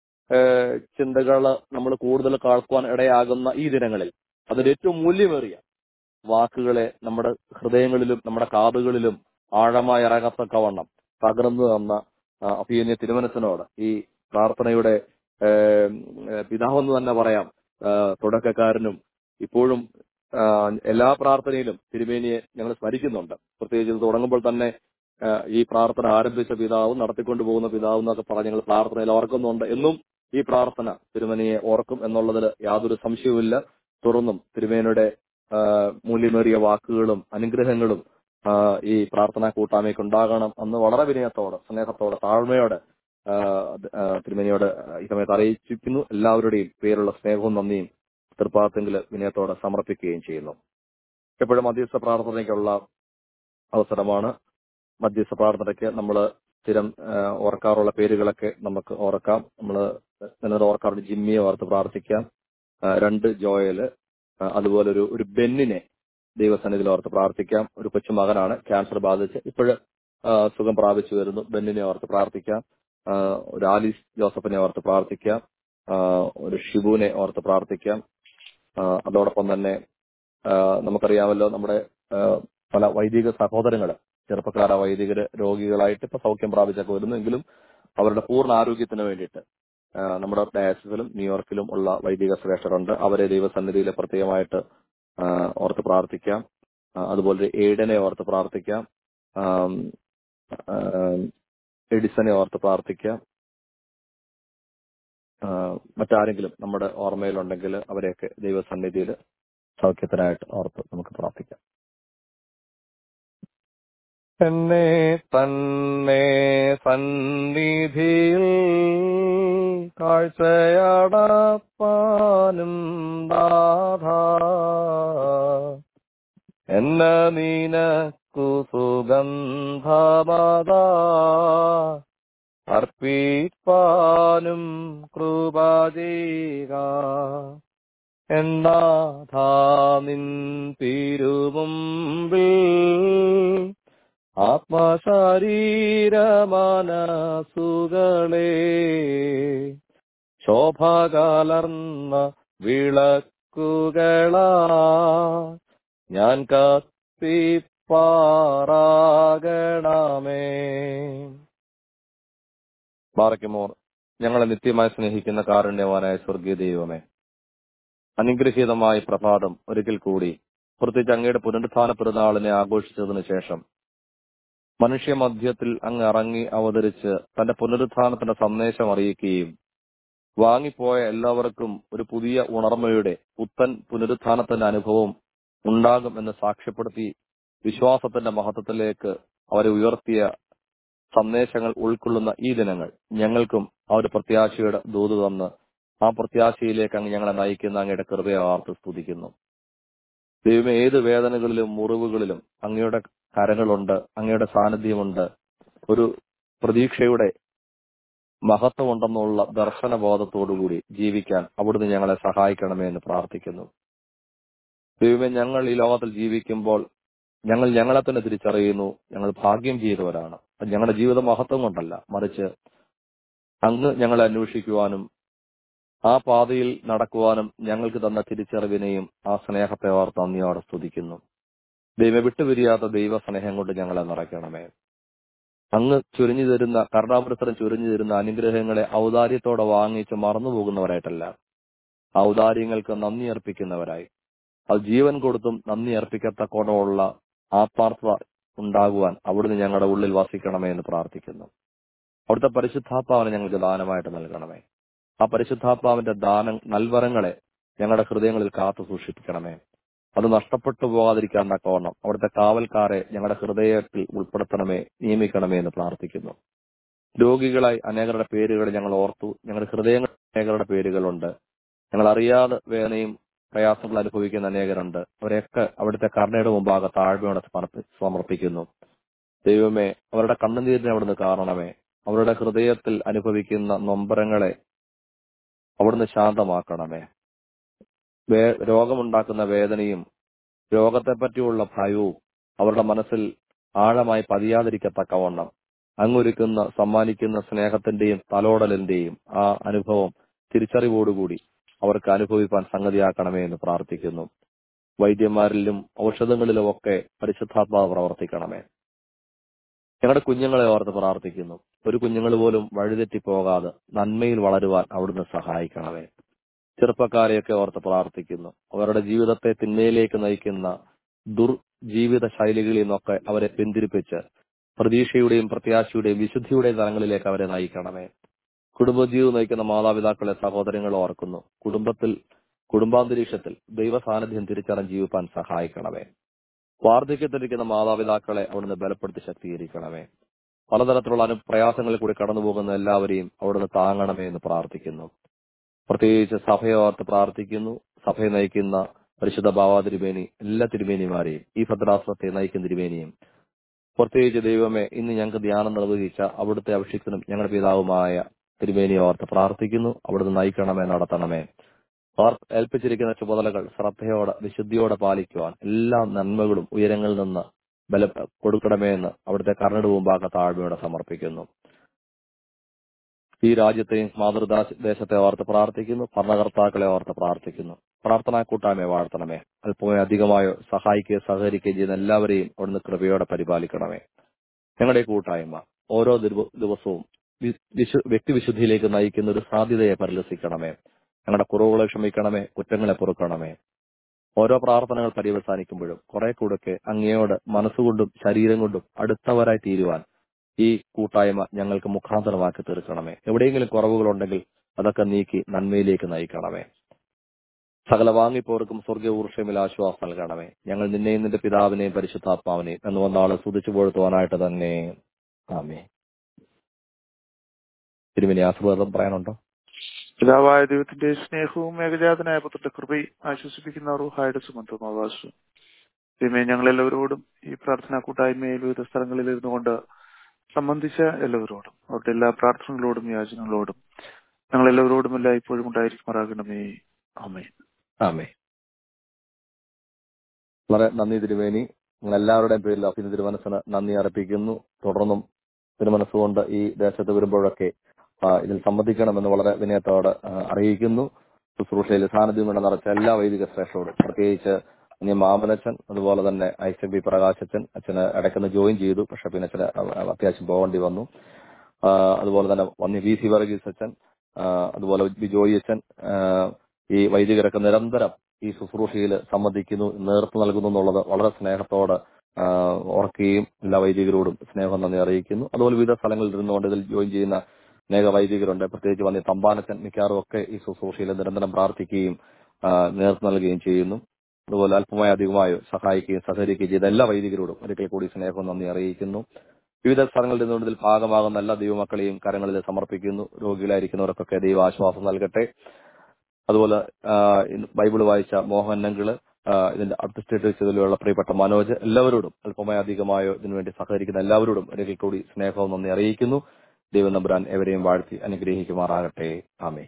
ചിന്തകൾ നമ്മൾ കൂടുതൽ കേൾക്കുവാൻ ഇടയാകുന്ന ഈ ദിനങ്ങളിൽ അതിൽ ഏറ്റവും മൂല്യമേറിയ വാക്കുകളെ നമ്മുടെ ഹൃദയങ്ങളിലും നമ്മുടെ കാതുകളിലും ആഴമായി ഇറങ്ങത്തക്കവണ്ണം പകർന്നു തന്ന ആ, അഭിയന്യ തിരുമനസിനോട് ഈ പ്രാർത്ഥനയുടെ ഏഹ്, ഏഹ്, പിതാവെന്ന് തന്നെ പറയാം ആ, തുടക്കക്കാരനും ഇപ്പോഴും ആ, എല്ലാ പ്രാർത്ഥനയിലും തിരുമേനിയെ ഞങ്ങൾ സ്മരിക്കുന്നുണ്ട് പ്രത്യേകിച്ച് ഇത് തുടങ്ങുമ്പോൾ തന്നെ ആ, ഈ പ്രാർത്ഥന ആരംഭിച്ച പിതാവും നടത്തിക്കൊണ്ടു പോകുന്ന പിതാവും എന്നൊക്കെ പറഞ്ഞ് ഞങ്ങൾ പ്രാർത്ഥനയിൽ ഓർക്കുന്നുണ്ട് എന്നും ഈ പ്രാർത്ഥന തിരുമേനിയെ ഓർക്കും എന്നുള്ളതിൽ യാതൊരു സംശയവുമില്ല തുടർന്നും തിരുമേനിയുടെ ആ, മൂല്യമേറിയ വാക്കുകളും അനുഗ്രഹങ്ങളും ആ, ഈ പ്രാർത്ഥനാ കൂട്ടായ്മയ്ക്ക് ഉണ്ടാകണം എന്ന് വളരെ വിനയത്തോടെ സ്നേഹത്തോടെ താഴ്മയോടെ ആ, ആ, തിരുമേനിയോട് ഈ സമയത്ത് അറിയിച്ചിരിക്കുന്നു എല്ലാവരുടെയും പേരുള്ള സ്നേഹവും നന്ദിയും തൃപ്പാത്തെങ്കിൽ വിനയത്തോടെ സമർപ്പിക്കുകയും ചെയ്യുന്നു എപ്പോഴും മധ്യസ്ഥ പ്രാർത്ഥനയ്ക്കുള്ള അവസരമാണ് മധ്യസ്ഥ പ്രാർത്ഥനയ്ക്ക് നമ്മൾ സ്ഥിരം ആ, ഓർക്കാറുള്ള പേരുകളൊക്കെ നമുക്ക് ഓർക്കാം നമ്മൾ നിന്നത് ഓർക്കാറുണ്ട് ജിമ്മിയെ ഓർത്ത് പ്രാർത്ഥിക്കാം ആ, രണ്ട് ജോയല് ആ, അതുപോലെ ഒരു ഒരു ബെന്നിനെ ദൈവസന്നിധിയിൽ ഓർത്ത് പ്രാർത്ഥിക്കാം ഒരു കൊച്ചുമകനാണ് ക്യാൻസർ ബാധിച്ച് ഇപ്പോഴ് സുഖം പ്രാപിച്ചു വരുന്നു ബെന്നിനെ ഓർത്ത് പ്രാർത്ഥിക്കാം ആ, ഒരു ആലീസ് ജോസഫിനെ ഓർത്ത് പ്രാർത്ഥിക്കാം ആ, ഒരു ഷിബുവിനെ ഓർത്ത് പ്രാർത്ഥിക്കാം ആ, അതോടൊപ്പം തന്നെ ആ, നമുക്കറിയാമല്ലോ നമ്മുടെ ആ, പല വൈദിക സഹോദരങ്ങള് ചെറുപ്പക്കാര വൈദികര് രോഗികളായിട്ട് ഇപ്പൊ സൗഖ്യം പ്രാപിച്ചൊക്കെ വരുന്നെങ്കിലും അവരുടെ പൂർണ്ണ ആരോഗ്യത്തിന് വേണ്ടിയിട്ട് ആ, നമ്മുടെ ഡയാസിസിലും ന്യൂയോർക്കിലും ഉള്ള വൈദിക ശ്രേഷ്ഠരുണ്ട് അവരെ ദൈവസന്നിധിയിൽ പ്രത്യേകമായിട്ട് ആ, ഓർത്ത് പ്രാർത്ഥിക്കാം ആ, അതുപോലെ എയ്ഡനെ ഓർത്ത് പ്രാർത്ഥിക്കാം ആം, ആ, എഡിസനെ ഓർത്ത് പ്രാർത്ഥിക്കാം ആ, മറ്റാരെങ്കിലും നമ്മുടെ ഓർമ്മയിലുണ്ടെങ്കിൽ അവരെയൊക്കെ ദൈവസന്നിധിയിൽ സൗഖ്യത്തിനായിട്ട് ഓർത്ത് നമുക്ക് പ്രാർത്ഥിക്കാം എന്നെ തന്നെ സന്നിധിയിൽ കാഴ്ചയടപ്പാനും ദാധ എന്ന നീനക്കു സുഗന്ധമതാ അർപ്പിപ്പാനും കൃപജീക എന്നാഥാ നിൻ തിരുമുമ്പിൽ ആത്മശരീരമനസുകളെ ശോഭ കലർന്ന വിളക്കുകളാ ഞാൻ കത്തിപ്പാറാകണമേ ബാറയ്ക്കുമോർ ഞങ്ങളെ നിത്യമായി സ്നേഹിക്കുന്ന കാരുണ്യവാനായ സ്വർഗീയ ദൈവമേ അനുഗ്രഹീതമായ പ്രഭാതം ഒരിക്കൽ കൂടി പ്രത്യേകിച്ച് അങ്ങയുടെ പുനരുത്ഥാന പെരുന്നാളിനെ ആഘോഷിച്ചതിനു ശേഷം മനുഷ്യ മധ്യത്തിൽ അങ്ങ് ഇറങ്ങി അവതരിച്ച് തന്റെ പുനരുത്ഥാനത്തിന്റെ സന്ദേശം അറിയിക്കുകയും വാങ്ങിപ്പോയ എല്ലാവർക്കും ഒരു പുതിയ ഉണർമ്മയുടെ പുത്തൻ പുനരുത്ഥാനത്തിന്റെ അനുഭവം ഉണ്ടാകും എന്ന് സാക്ഷ്യപ്പെടുത്തി വിശ്വാസത്തിന്റെ മഹത്വത്തിലേക്ക് അവരെ ഉയർത്തിയ സന്ദേശങ്ങൾ ഉൾക്കൊള്ളുന്ന ഈ ദിനങ്ങൾ ഞങ്ങൾക്കും ആ ഒരു പ്രത്യാശയുടെ ദൂത് തന്ന് ആ പ്രത്യാശയിലേക്ക് അങ്ങ് ഞങ്ങളെ നയിക്കുന്ന അങ്ങയുടെ കൃപയെ ആർത്ത് സ്തുതിക്കുന്നു ദൈവമേ ഏത് വേദനകളിലും മുറിവുകളിലും അങ്ങയുടെ കരങ്ങളുണ്ട് അങ്ങയുടെ സാന്നിധ്യമുണ്ട് ഒരു പ്രതീക്ഷയുടെ മഹത്വമുണ്ടെന്നുള്ള ദർശനബോധത്തോടുകൂടി ജീവിക്കാൻ അവിടുന്ന് ഞങ്ങളെ സഹായിക്കണമേ എന്ന് പ്രാർത്ഥിക്കുന്നു ദൈവമേ ഞങ്ങൾ ഈ ലോകത്തിൽ ജീവിക്കുമ്പോൾ ഞങ്ങൾ ഞങ്ങളെ തന്നെ തിരിച്ചറിയുന്നു ഞങ്ങൾ ഭാഗ്യം ചെയ്തവരാണ് അത് ഞങ്ങളുടെ ജീവിത മഹത്വം കൊണ്ടല്ല മറിച്ച് അങ്ങ് ഞങ്ങളെ അന്വേഷിക്കുവാനും ആ പാതയിൽ നടക്കുവാനും ഞങ്ങൾക്ക് തന്ന തിരിച്ചറിവിനെയും ആ സ്നേഹത്തെ ഓർ നന്ദിയോടെ സ്തുതിക്കുന്നു ദൈവം വിട്ടുപിരിയാത്ത ദൈവ സ്നേഹം കൊണ്ട് ഞങ്ങളെ നിറയ്ക്കണമേ അങ്ങ് ചൊരിഞ്ഞു തരുന്ന കരുണാപുരത്തരം ചൊരിഞ്ഞു തരുന്ന അനുഗ്രഹങ്ങളെ ഔദാര്യത്തോടെ വാങ്ങിച്ച് മറന്നുപോകുന്നവരായിട്ടല്ല ഔദാര്യങ്ങൾക്ക് നന്ദി അർപ്പിക്കുന്നവരായി അത് ജീവൻ കൊടുത്തും നന്ദി അർപ്പിക്കത്തക്കോണമുള്ള ആത്മാർത്ഥത ഉണ്ടാകുവാൻ അവിടുന്ന് ഞങ്ങളുടെ ഉള്ളിൽ വസിക്കണമേ എന്ന് പ്രാർത്ഥിക്കുന്നു അവിടുത്തെ പരിശുദ്ധാത്മാവിനെ ഞങ്ങൾക്ക് ദാനമായിട്ട് നൽകണമേ ആ പരിശുദ്ധാത്മാവിന്റെ ദാനം നൽവരങ്ങളെ ഞങ്ങളുടെ ഹൃദയങ്ങളിൽ കാത്തു സൂക്ഷിപ്പിക്കണമേ അത് നഷ്ടപ്പെട്ടു പോകാതിരിക്കാൻ തക്കവണ്ണം അവിടുത്തെ കാവൽക്കാരെ ഞങ്ങളുടെ ഹൃദയത്തിൽ ഉൾപ്പെടുത്തണമേ നിയമിക്കണമേ എന്ന് പ്രാർത്ഥിക്കുന്നു രോഗികളായി അനേകരുടെ പേരുകൾ ഞങ്ങൾ ഓർത്തു ഞങ്ങളുടെ ഹൃദയങ്ങൾ അനേകരുടെ പേരുകളുണ്ട് ഞങ്ങൾ അറിയാതെ വേദനയും പ്രയാസങ്ങൾ അനുഭവിക്കുന്ന അനേകരുണ്ട് അവരെയൊക്കെ അവിടുത്തെ കരുണയുടെ മുമ്പാകെ താഴ്മയോടെ സമർപ്പി- സമർപ്പിക്കുന്നു ദൈവമേ അവരുടെ കണ്ണുനീരിനെ അവിടുന്ന് കാണണമേ അവരുടെ ഹൃദയത്തിൽ അനുഭവിക്കുന്ന നൊമ്പരങ്ങളെ അവിടുന്ന് ശാന്തമാക്കണമേ വേ രോഗമുണ്ടാക്കുന്ന വേദനയും രോഗത്തെ പറ്റിയുള്ള ഭയവും അവരുടെ മനസ്സിൽ ആഴമായി പതിയാതിരിക്കത്തക്കവണ്ണം അങ്ങൊരുക്കുന്ന സമ്മാനിക്കുന്ന സ്നേഹത്തിന്റെയും തലോടലിന്റെയും ആ അനുഭവം തിരിച്ചറിവോടുകൂടി അവർക്ക് അനുഭവിപ്പാൻ സംഗതിയാക്കണമേ എന്ന് പ്രാർത്ഥിക്കുന്നു വൈദ്യന്മാരിലും ഔഷധങ്ങളിലും ഒക്കെ പരിശുദ്ധാത്മാവ് പ്രവർത്തിക്കണമേ ഞങ്ങളുടെ കുഞ്ഞുങ്ങളെ ഓർത്ത് പ്രാർത്ഥിക്കുന്നു ഒരു കുഞ്ഞുങ്ങൾ പോലും വഴിതെറ്റി പോകാതെ നന്മയിൽ വളരുവാൻ അവിടുന്ന് സഹായിക്കണമേ ചെറുപ്പക്കാരെയൊക്കെ ഓർത്ത് പ്രാർത്ഥിക്കുന്നു അവരുടെ ജീവിതത്തെ തിന്മയിലേക്ക് നയിക്കുന്ന ദുർജീവിത ശൈലികളിൽ നിന്നൊക്കെ അവരെ പിന്തിരിപ്പിച്ച് പ്രതീക്ഷയുടെയും പ്രത്യാശയുടെയും വിശുദ്ധിയുടെയും തലങ്ങളിലേക്ക് അവരെ നയിക്കണമേ കുടുംബജീവിതം നയിക്കുന്ന മാതാപിതാക്കളെ സഹോദരങ്ങൾ ഓർക്കുന്നു കുടുംബത്തിൽ കുടുംബാന്തരീക്ഷത്തിൽ ദൈവ സാന്നിധ്യം തിരിച്ചറിഞ്ഞ് ജീവിപ്പാൻ സഹായിക്കണമേ വാർദ്ധക്യത്തിലിരിക്കുന്ന മാതാപിതാക്കളെ അവിടുന്ന് ബലപ്പെടുത്തി ശക്തീകരിക്കണമേ പലതരത്തിലുള്ള അനു പ്രയാസങ്ങളിൽ കൂടി കടന്നു പോകുന്ന എല്ലാവരെയും അവിടുന്ന് താങ്ങണമേ എന്ന് പ്രാർത്ഥിക്കുന്നു പ്രത്യേകിച്ച് സഭയെ ഓർത്ത് പ്രാർത്ഥിക്കുന്നു സഭയെ നയിക്കുന്ന പരിശുദ്ധ ബാബാ തിരുമേനി എല്ലാ തിരുമേനിമാരെയും ഈ ഭദ്രാസനത്തെ നയിക്കുന്ന തിരുമേനിയും പ്രത്യേകിച്ച് ദൈവമേ ഇന്ന് ഞങ്ങൾക്ക് ധ്യാനം നിർവഹിച്ച അവിടുത്തെ അഭിഷിക്തനും ഞങ്ങളുടെ പിതാവുമായ തിരുമേനിയെ ഓർത്ത് പ്രാർത്ഥിക്കുന്നു അവിടുന്ന് നയിക്കണമേ നടത്തണമേ അവർ ഏൽപ്പിച്ചിരിക്കുന്ന ചുമതലകൾ ശ്രദ്ധയോടെ വിശുദ്ധിയോടെ പാലിക്കുവാൻ എല്ലാ നന്മകളും ഉയരങ്ങളിൽ നിന്ന് ബല കൊടുക്കണമേ എന്ന് അവിടുത്തെ കർണയുടെ മുമ്പാകെ താഴ്മയോടെ സമർപ്പിക്കുന്നു ഈ രാജ്യത്തെയും മാതൃദാശ ദേശത്തെ ഓർത്ത് പ്രാർത്ഥിക്കുന്നു ഭരണകർത്താക്കളെ ഓർത്ത് പ്രാർത്ഥിക്കുന്നു പ്രാർത്ഥനാ കൂട്ടായ്മയെ വാഴ്ത്തണമേ അല്പമേ അധികമായോ സഹായിക്കുകയോ സഹകരിക്കുകയും ചെയ്യുന്ന എല്ലാവരെയും അവിടുന്ന് കൃപയോടെ പരിപാലിക്കണമേ ഞങ്ങളുടെ ഈ കൂട്ടായ്മ ഓരോ ദിവ- ദിവസവും വി- വിശു വ്യക്തിവിശുദ്ധിയിലേക്ക് നയിക്കുന്ന ഒരു സാധ്യതയെ പരിലസിക്കണമേ ഞങ്ങളുടെ കുറവുകളെ ക്ഷമിക്കണമേ കുറ്റങ്ങളെ പൊറുക്കണമേ ഓരോ പ്രാർത്ഥനകൾ പര്യവസാനിക്കുമ്പോഴും കുറെ കൂടൊക്കെ അങ്ങയോട് മനസ്സുകൊണ്ടും ശരീരം കൊണ്ടും അടുത്തവരായി തീരുവാൻ ഈ കൂട്ടായ്മ ഞങ്ങൾക്ക് മുഖാന്തരമാക്കി തീർക്കണമേ എവിടെയെങ്കിലും കുറവുകളുണ്ടെങ്കിൽ അതൊക്കെ നീക്കി നന്മയിലേക്ക് നയിക്കണമേ സകല വാങ്ങിപ്പോർക്കും സ്വർഗീയ ഊർഷമിൽ ആശ്വാസം നൽകണമേ ഞങ്ങൾ നിന്നെയും നിന്റെ പിതാവിനെയും പരിശുദ്ധാത്മാവിനെയും എന്ന് വന്നാളെ സ്തുതിച്ചു പോഴ്ത്തുവാനായിട്ട് തന്നെ ആമേ തിരുമിനി ആസ്വാദം പറയാനുണ്ടോ പിതാവായ ദൈവത്തിന്റെ സ്നേഹവും ഏകജാതനായ പുത്രന്റെ കൃപയും ആശ്വസിപ്പിക്കുന്ന റുഹായുടെ സുമന്ത്രം അവകാശവും ദൈവമേ ഞങ്ങളെല്ലാവരോടും ഈ പ്രാർത്ഥനാ കൂട്ടായ്മയിൽ വിവിധ സ്ഥലങ്ങളിൽ ഇരുന്നു കൊണ്ട് സംബന്ധിച്ച എല്ലാവരോടും അവരുടെ എല്ലാ പ്രാർത്ഥനകളോടും യാചനകളോടും ഞങ്ങളെല്ലാവരോടും എല്ലാം ഇപ്പോഴും ഉണ്ടായിരിക്കുമാറാകണമേ ആമേ ആമേ വളരെ നന്ദി തിരുവേനി നിങ്ങൾ എല്ലാവരുടെയും പേരിൽ അഭിന തിരുമനസ്സിന് നന്ദി അർപ്പിക്കുന്നു തുടർന്നും തിരുമനസ്സുകൊണ്ട് ഈ ദേശത്ത് വരുമ്പോഴൊക്കെ ആ, ഇതിൽ സംബന്ധിക്കണമെന്ന് വളരെ വിനയത്തോടെ ആ, അറിയിക്കുന്നു ശുശ്രൂഷയിൽ സാന്നിധ്യം കൊണ്ട് നിറച്ച എല്ലാ വൈദിക ശ്രേഷ്ഠരോടും പ്രത്യേകിച്ച് ഇനി മാമനച്ചൻ അതുപോലെ തന്നെ ഐസക് ബി പ്രകാശച്ചൻ അച്ഛന് ഇടയ്ക്കൊന്ന് ജോയിൻ ചെയ്തു പക്ഷെ പിന്നെ ചില ആ, അത്യാവശ്യം പോകേണ്ടി വന്നു ആ, അതുപോലെ തന്നെ വന്നി വി സി വർഗീസ് അച്ഛൻ ആ, അതുപോലെ ബിജോയി അച്ഛൻ ആ, ഈ വൈദികരൊക്കെ നിരന്തരം ഈ ശുശ്രൂഷയിൽ സംബന്ധിക്കുന്നു നേതൃത്വം നൽകുന്നു എന്നുള്ളത് വളരെ സ്നേഹത്തോടെ ആ, ഓർക്കുകയും എല്ലാ വൈദികരോടും സ്നേഹം നന്ദി അറിയിക്കുന്നു അതുപോലെ വിവിധ സ്ഥലങ്ങളിൽ ഇരുന്നുകൊണ്ട് ഇതിൽ ജോയിൻ ചെയ്യുന്ന അനേക വൈദികരുണ്ട് പ്രത്യേകിച്ച് വന്നി തമ്പാനച്ചൻ മിക്കാറും ഒക്കെ ഈ ശുശ്രൂഷയിൽ നിരന്തരം പ്രാർത്ഥിക്കുകയും ആ, നേതൃത്വം നൽകുകയും ചെയ്യുന്നു അതുപോലെ അല്പമായോ അധികമായോ സഹായിക്കുകയും സഹകരിക്കുകയും ചെയ്ത എല്ലാ വൈദികരോടും ഒരിക്കൽ കൂടി സ്നേഹവും നന്ദി അറിയിക്കുന്നു വിവിധ സ്ഥലങ്ങളിൽ നിന്നുകൊണ്ട് ഇതിൽ ഭാഗമാകുന്ന എല്ലാ ദൈവമക്കളെയും കരങ്ങളിൽ സമർപ്പിക്കുന്നു രോഗികളായിരിക്കുന്നവർക്കൊക്കെ ദൈവ ആശ്വാസം നൽകട്ടെ അതുപോലെ ആ, ഇന്ന് ബൈബിൾ വായിച്ച മോഹൻ നങ്കിള് ആ, ഇതിന്റെ അഡ്മിനിസ്ട്രേറ്റീവ് പ്രിയപ്പെട്ട മനോജ് എല്ലാവരോടും അല്പമായോ അധികമായോ ഇതിനുവേണ്ടി സഹകരിക്കുന്ന എല്ലാവരോടും ഒരിക്കൽ കൂടി സ്നേഹവും നന്ദി അറിയിക്കുന്നു ദൈവം നമ്പുരാൻ എവരെയും വാഴ്ത്തി അനുഗ്രഹിക്കുമാറാകട്ടെ ആമേ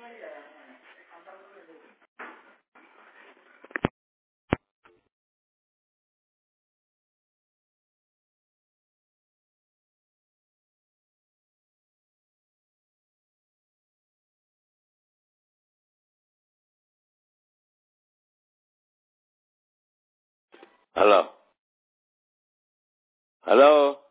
ഹലോ ഹലോ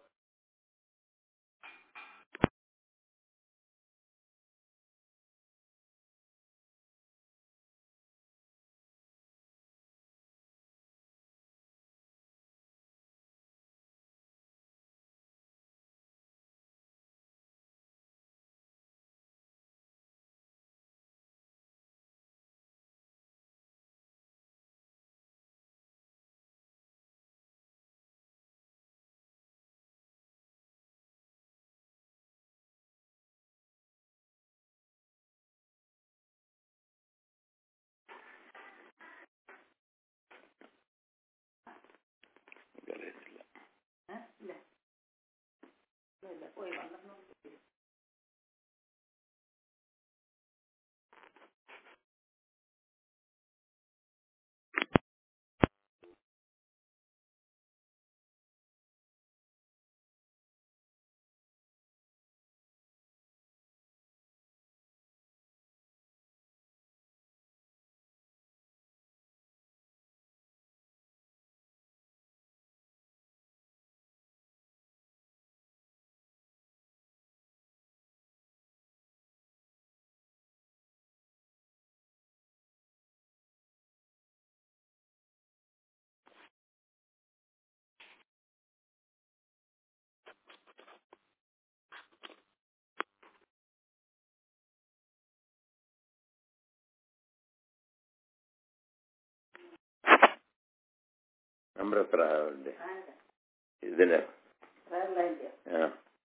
നമ്പർ എത്ര ഉണ്ട് ഇതിന് ആ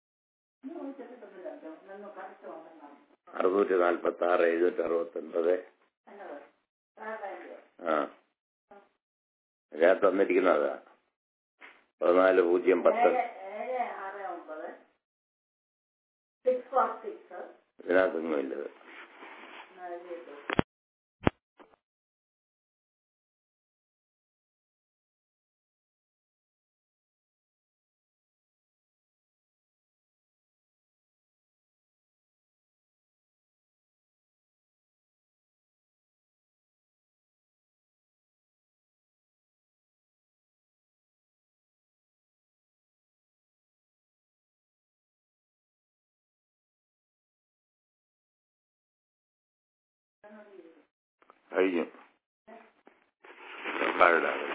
അറുന്നൂറ്റി നാൽപ്പത്തി ആറ് എഴുന്നൂറ്റി അറുപത്തി ഒൻപത് ആ ഞാൻ തന്നിരിക്കുന്നതാ പതിനാല് പൂജ്യം പത്ത് ഇതിനകത്തൊന്നുമില്ലത് കഴിഞ്ഞു കാർഡാണ്